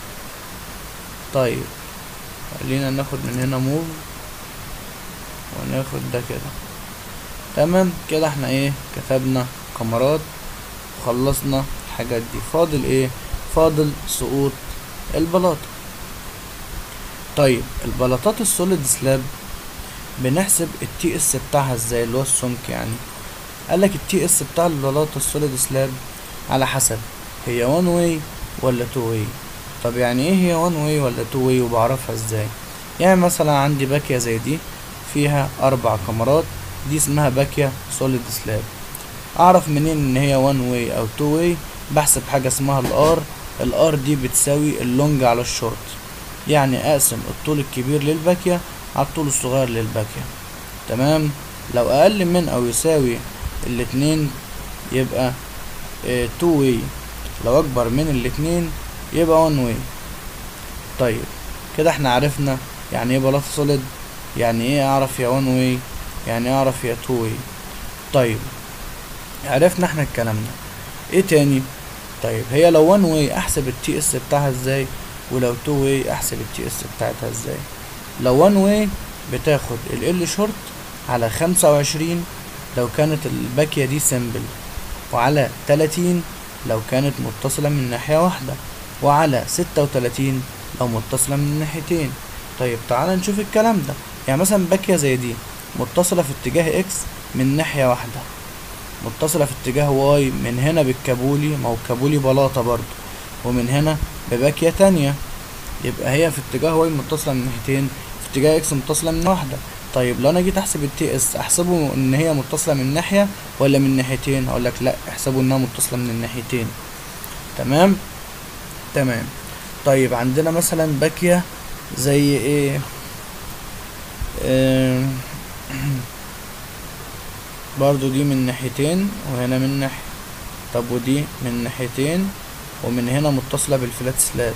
طيب خلينا ناخد من هنا موف وناخد ده كده تمام كده احنا ايه كتبنا كاميرات وخلصنا الحاجات دي فاضل ايه فاضل سقوط البلاطة طيب البلاطات السوليد سلاب بنحسب التي اس بتاعها ازاي اللي هو السمك يعني قالك التي اس بتاع البلاطة السوليد سلاب على حسب هي وان واي ولا تو واي طب يعني ايه هي وان واي ولا تو واي وبعرفها ازاي يعني مثلا عندي باكية زي دي فيها اربع كاميرات دي اسمها باكية سوليد سلاب اعرف منين ان هي وان واي او تو واي بحسب حاجة اسمها الار الار دي بتساوي اللونج على الشورت يعني اقسم الطول الكبير للباكية على الطول الصغير للباكية تمام لو اقل من او يساوي الاتنين يبقى اه تو واي لو اكبر من الاتنين يبقى وان واي طيب كده احنا عرفنا يعني ايه بلاط سوليد يعني ايه اعرف يا وان واي يعني ايه اعرف يا تو واي طيب عرفنا احنا الكلام ده ايه تاني طيب هي لو وان واي احسب التي اس بتاعها ازاي ولو تو واي احسب التي اس بتاعتها ازاي لو وان واي بتاخد ال شورت على خمسة وعشرين لو كانت الباكية دي سمبل وعلى تلاتين لو كانت متصلة من ناحية واحدة وعلى ستة وتلاتين لو متصلة من الناحيتين طيب تعال نشوف الكلام ده يعني مثلا باكية زي دي متصلة في اتجاه اكس من ناحية واحدة متصلة في اتجاه واي من هنا بالكابولي ما هو الكابولي بلاطة برضو ومن هنا بباكية تانية يبقى هي في اتجاه واي متصلة من ناحيتين في اتجاه اكس متصلة من واحدة طيب لو انا جيت احسب التي اس احسبه ان هي متصلة من ناحية ولا من ناحيتين اقول لك لا احسبه انها متصلة من الناحيتين تمام تمام طيب عندنا مثلا باكية زي ايه آه برضو دي من ناحيتين وهنا من ناحية طب ودي من ناحيتين ومن هنا متصلة بالفلات سلاب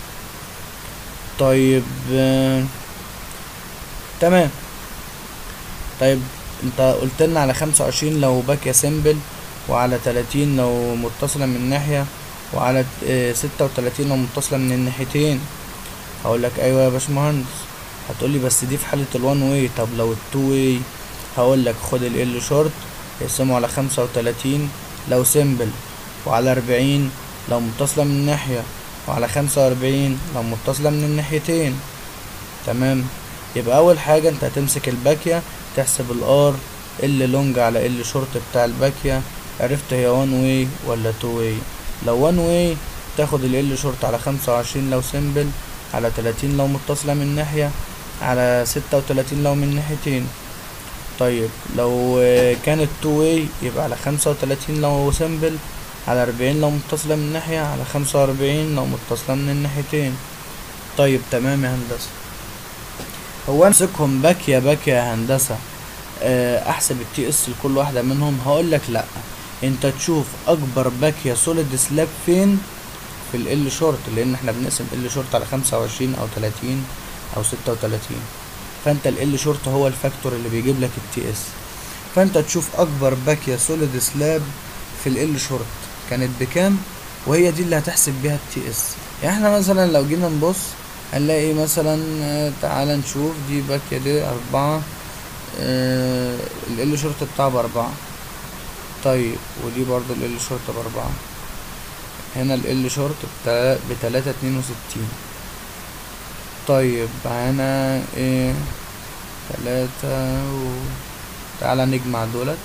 طيب آه تمام طيب انت قلت لنا على خمسة وعشرين لو باكية سيمبل وعلى تلاتين لو متصلة من ناحية وعلى ستة وتلاتين لو متصلة من الناحيتين هقول لك ايوه يا باشمهندس هتقولي بس دي في حالة الوان واي طب لو التو واي هقول لك خد ال شورت اقسمه على خمسة وتلاتين لو سيمبل وعلى أربعين لو متصلة من ناحية وعلى خمسة وأربعين لو متصلة من الناحيتين تمام يبقى أول حاجة انت هتمسك الباكية تحسب الار ال لونج على ال شورت بتاع الباكية عرفت هي وان واي ولا تو واي لو وان واي تاخد ال ال شورت على خمسة وعشرين لو سيمبل على تلاتين لو متصلة من ناحية على ستة وتلاتين لو من ناحيتين طيب لو كانت تو واي يبقى على خمسة وتلاتين لو سيمبل على أربعين لو متصلة من ناحية على خمسة وأربعين لو متصلة من الناحيتين طيب تمام يا هندسة هو امسكهم باكية باكية يا هندسة احسب التي اس لكل واحدة منهم هقول لك لا انت تشوف اكبر باكية سوليد سلاب فين في ال شورت لان احنا بنقسم ال شورت على خمسة وعشرين او تلاتين او ستة وتلاتين فانت ال شورت هو الفاكتور اللي بيجيب لك التي اس فانت تشوف اكبر باكية سوليد سلاب في ال شورت كانت بكام وهي دي اللي هتحسب بيها التي اس يعني احنا مثلا لو جينا نبص هنلاقي مثلا تعال نشوف دي باكية دي أربعة اه ال شورت بتاعها بأربعة طيب ودي برضو ال شورت بأربعة هنا ال شورت بتلاتة اتنين وستين طيب هنا ايه تلاتة و تعالى نجمع دولت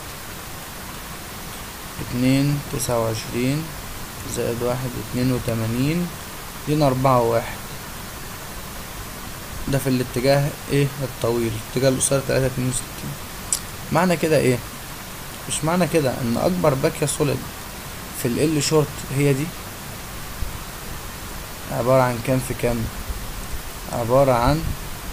اتنين تسعة وعشرين زائد واحد اتنين وتمانين دينا أربعة وواحد ده في الاتجاه ايه الطويل الاتجاه القصير تلاتة اتنين وستين معنى كده ايه مش معنى كده ان اكبر باكية سوليد في ال شورت هي دي عبارة عن كام في كام عبارة عن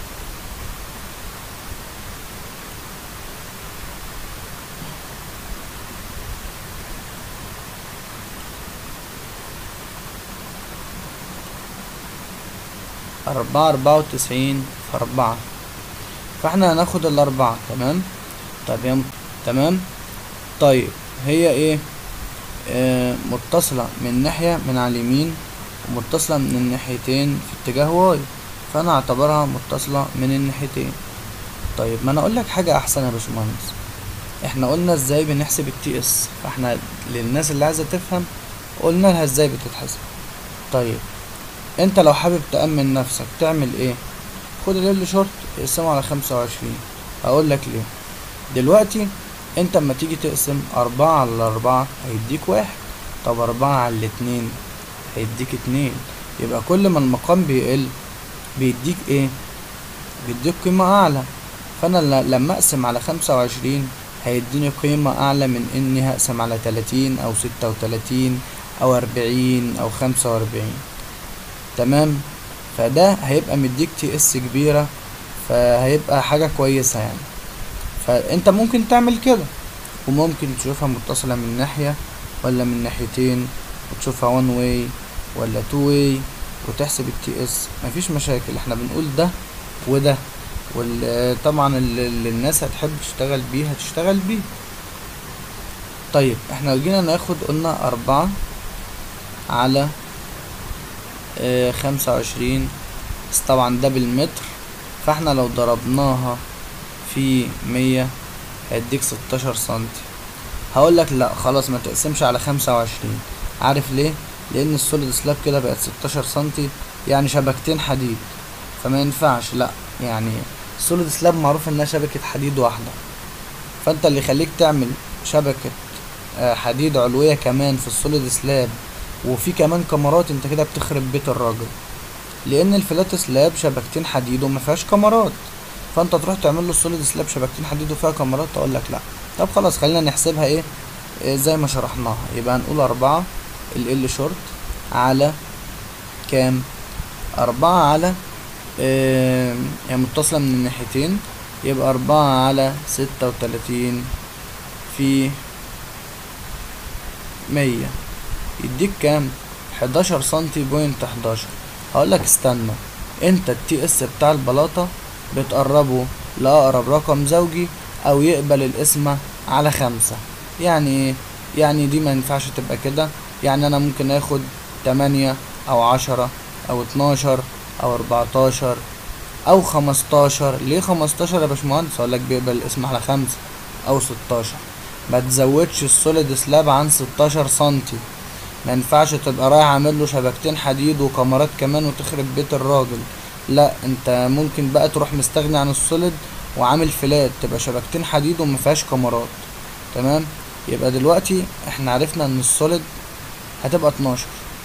أربعة أربعة وتسعين في أربعة فاحنا هناخد الأربعة تمام طيب يا تمام طيب هي ايه آه متصلة من ناحية من على اليمين ومتصلة من الناحيتين في اتجاه واي فأنا أعتبرها متصلة من الناحيتين طيب ما أنا أقول لك حاجة أحسن يا باشمهندس احنا قلنا ازاي بنحسب التي اس فاحنا للناس اللي عايزة تفهم قلنا لها ازاي بتتحسب طيب انت لو حابب تأمن نفسك تعمل ايه خد ال شورت اقسمه على خمسة وعشرين هقول لك ليه دلوقتي انت اما تيجي تقسم أربعة على أربعة هيديك واحد طب أربعة على الاتنين هيديك اتنين يبقى كل ما المقام بيقل بيديك ايه بيديك قيمة أعلى فأنا لما أقسم على خمسة وعشرين هيديني قيمة أعلى من إني هقسم على تلاتين أو ستة وتلاتين أو أربعين أو خمسة وأربعين تمام فده هيبقى مديك تي اس كبيرة فهيبقى حاجة كويسة يعني فانت ممكن تعمل كده وممكن تشوفها متصلة من ناحية ولا من ناحيتين وتشوفها وان واي ولا تو واي وتحسب التي اس مفيش مشاكل احنا بنقول ده وده وطبعا اللي الناس هتحب تشتغل بيه هتشتغل بيه طيب احنا لو جينا ناخد قلنا أربعة على اه خمسة وعشرين بس طبعا ده بالمتر فاحنا لو ضربناها في مية هيديك ستاشر سنتي هقول لك لا خلاص ما تقسمش على خمسة وعشرين عارف ليه لان السوليد سلاب كده بقت ستاشر سنتي يعني شبكتين حديد فما ينفعش لا يعني السوليد سلاب معروف انها شبكة حديد واحدة فانت اللي يخليك تعمل شبكة آه، حديد علوية كمان في السوليد سلاب وفي كمان كاميرات انت كده بتخرب بيت الراجل لان الفلات سلاب شبكتين حديد وما فيهاش كاميرات فانت تروح تعمل له السوليد سلاب شبكتين حديد وفيها كاميرات اقول لك لا طب خلاص خلينا نحسبها ايه آه، زي ما شرحناها يبقى هنقول أربعة ال ال شورت على كام أربعة على آه، يعني متصلة من الناحيتين يبقى أربعة على ستة وتلاتين في مية يديك كام حداشر سنتي بوينت حداشر هقولك استنى انت التي اس بتاع البلاطة بتقربه لأقرب رقم زوجي أو يقبل القسمة على خمسة يعني ايه يعني دي ما ينفعش تبقى كده يعني أنا ممكن آخد تمانية أو عشرة أو اتناشر أو أربعتاشر أو خمستاشر ليه خمستاشر يا باشمهندس أقولك بيقبل القسم على خمسة أو ستاشر ما تزودش السوليد سلاب عن ستاشر سنتي ما ينفعش تبقى رايح عامل له شبكتين حديد وكاميرات كمان وتخرب بيت الراجل لا انت ممكن بقى تروح مستغني عن السوليد وعامل فلات تبقى شبكتين حديد وما فيهاش كاميرات تمام يبقى دلوقتي احنا عرفنا ان السوليد هتبقى 12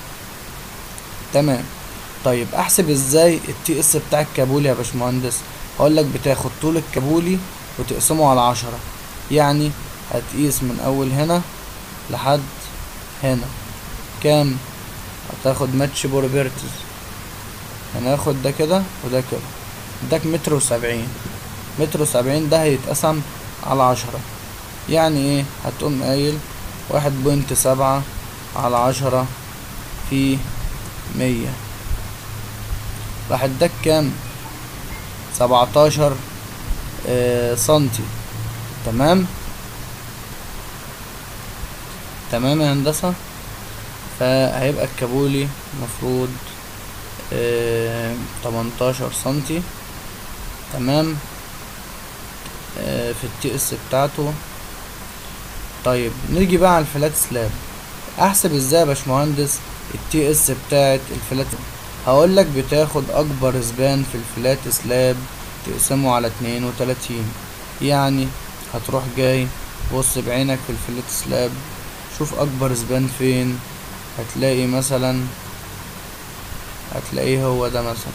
تمام طيب احسب ازاي التي اس بتاع الكابولي يا باشمهندس هقول لك بتاخد طول الكابولي وتقسمه على عشرة يعني هتقيس من اول هنا لحد هنا كام هتاخد ماتش بروبرتيز هناخد ده كده وده كده اداك متر وسبعين متر وسبعين ده هيتقسم على عشرة يعني ايه هتقوم قايل واحد بوينت سبعة على عشرة في مية راح اداك كام سبعتاشر آه سنتي تمام تمام يا هندسة فهيبقى الكابولي مفروض آه تمنتاشر سنتي تمام آه في التي اس بتاعته طيب نيجي بقى على الفلات سلاب احسب ازاي يا باشمهندس التي اس بتاعت الفلات هقول لك بتاخد اكبر سبان في الفلات سلاب تقسمه على اتنين وتلاتين يعني هتروح جاي بص بعينك في الفلات سلاب شوف اكبر سبان فين هتلاقي مثلا هتلاقيه هو ده مثلا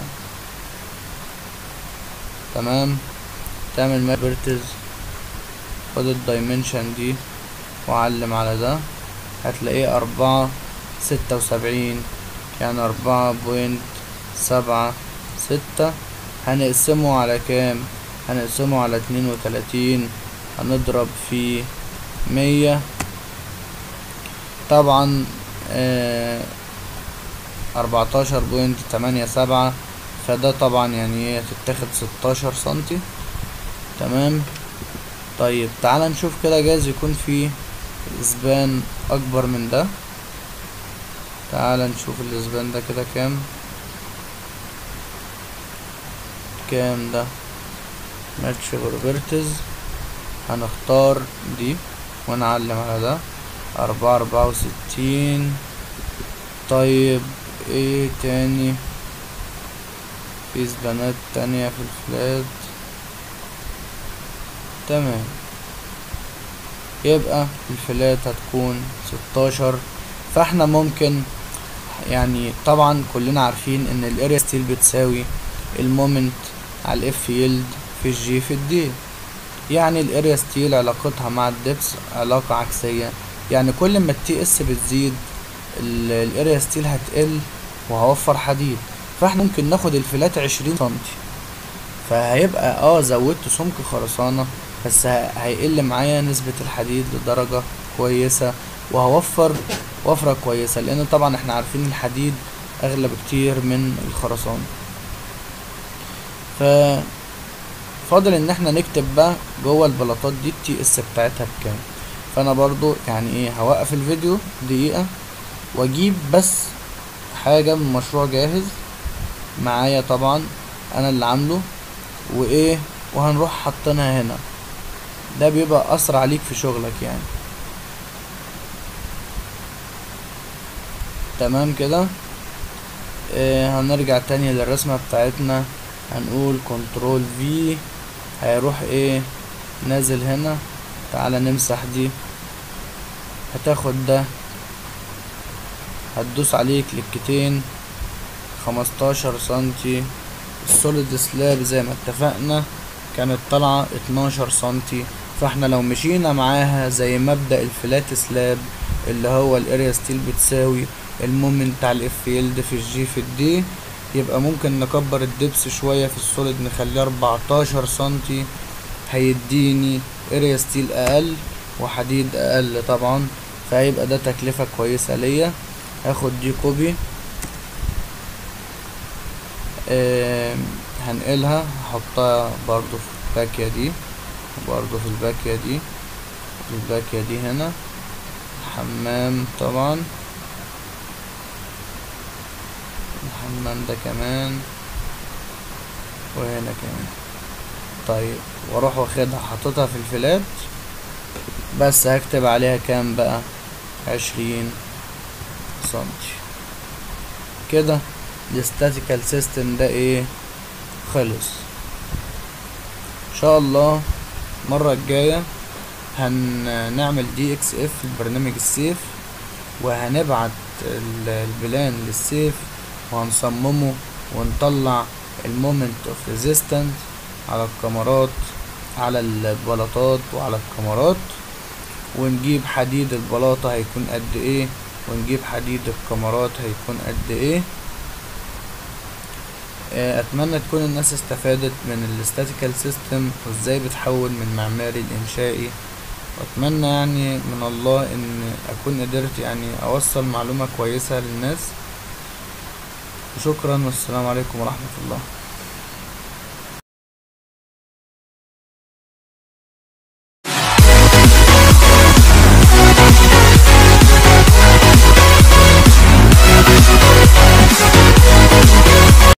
تمام تعمل مابرتز خد الدايمنشن دي وعلم على ده هتلاقيه أربعة ستة وسبعين يعني أربعة بوينت سبعة ستة هنقسمه على كام هنقسمه على اتنين وتلاتين هنضرب في مية طبعا أربعتاشر بوينت تمانية سبعة فده طبعا يعني ايه هتتاخد ستاشر سنتي تمام طيب تعال نشوف كده جايز يكون في اسبان اكبر من ده تعال نشوف الاسبان ده كده كام كام ده ماتش بروبرتز هنختار دي ونعلم على ده أربعة أربعة وستين طيب ايه تاني في سبانات تانية في الفلات تمام يبقى الفلات هتكون ستاشر فاحنا ممكن يعني طبعا كلنا عارفين ان الاريا ستيل بتساوي المومنت على الاف يلد في الجي في الدي يعني الاريا ستيل علاقتها مع الدبس علاقة عكسية يعني كل ما التي اس بتزيد الاريا ستيل هتقل وهوفر حديد فاحنا ممكن ناخد الفلات عشرين سنتي فهيبقى اه زودت سمك خرسانة بس هيقل معايا نسبة الحديد لدرجة كويسة وهوفر وفرة كويسة لان طبعا احنا عارفين الحديد اغلى بكتير من الخرسانة ف فاضل ان احنا نكتب بقى جوه البلاطات دي التي اس بتاعتها بكام فانا برضو يعني ايه هوقف الفيديو دقيقة واجيب بس حاجة من مشروع جاهز معايا طبعا انا اللي عامله وايه وهنروح حاطينها هنا ده بيبقى اسرع ليك في شغلك يعني تمام كده آه هنرجع تاني للرسمة بتاعتنا هنقول كنترول في هيروح ايه نازل هنا تعالى نمسح دي هتاخد ده هتدوس عليه كليكتين خمستاشر سنتي السوليد سلاب زي ما اتفقنا كانت طالعة اتناشر سنتي فاحنا لو مشينا معاها زي مبدأ الفلات سلاب اللي هو الاريا ستيل بتساوي المومنت بتاع الاف يلد في الجي في الدي يبقى ممكن نكبر الدبس شوية في السوليد نخليه اربعتاشر سنتي هيديني اريا ستيل اقل وحديد اقل طبعا فهيبقى ده تكلفة كويسة ليا هاخد دي كوبي آه هنقلها هحطها برضو في الباكية دي برضو في الباكية دي في الباكية دي هنا حمام طبعا الحمام ده كمان وهنا كمان طيب واروح واخدها حاططها في الفلات بس هكتب عليها كام بقى عشرين سنتي كده الاستاتيكال سيستم ده ايه خلص ان شاء الله المرة الجاية هنعمل دي اكس اف البرنامج السيف وهنبعت البلان للسيف وهنصممه ونطلع المومنت اوف ريزيستنس على الكاميرات على البلاطات وعلى الكاميرات ونجيب حديد البلاطة هيكون قد ايه ونجيب حديد الكاميرات هيكون قد ايه اتمنى تكون الناس استفادت من الاستاتيكال سيستم وازاي بتحول من معماري لانشائي واتمنى يعني من الله ان اكون قدرت يعني اوصل معلومة كويسة للناس وشكرا والسلام عليكم ورحمة الله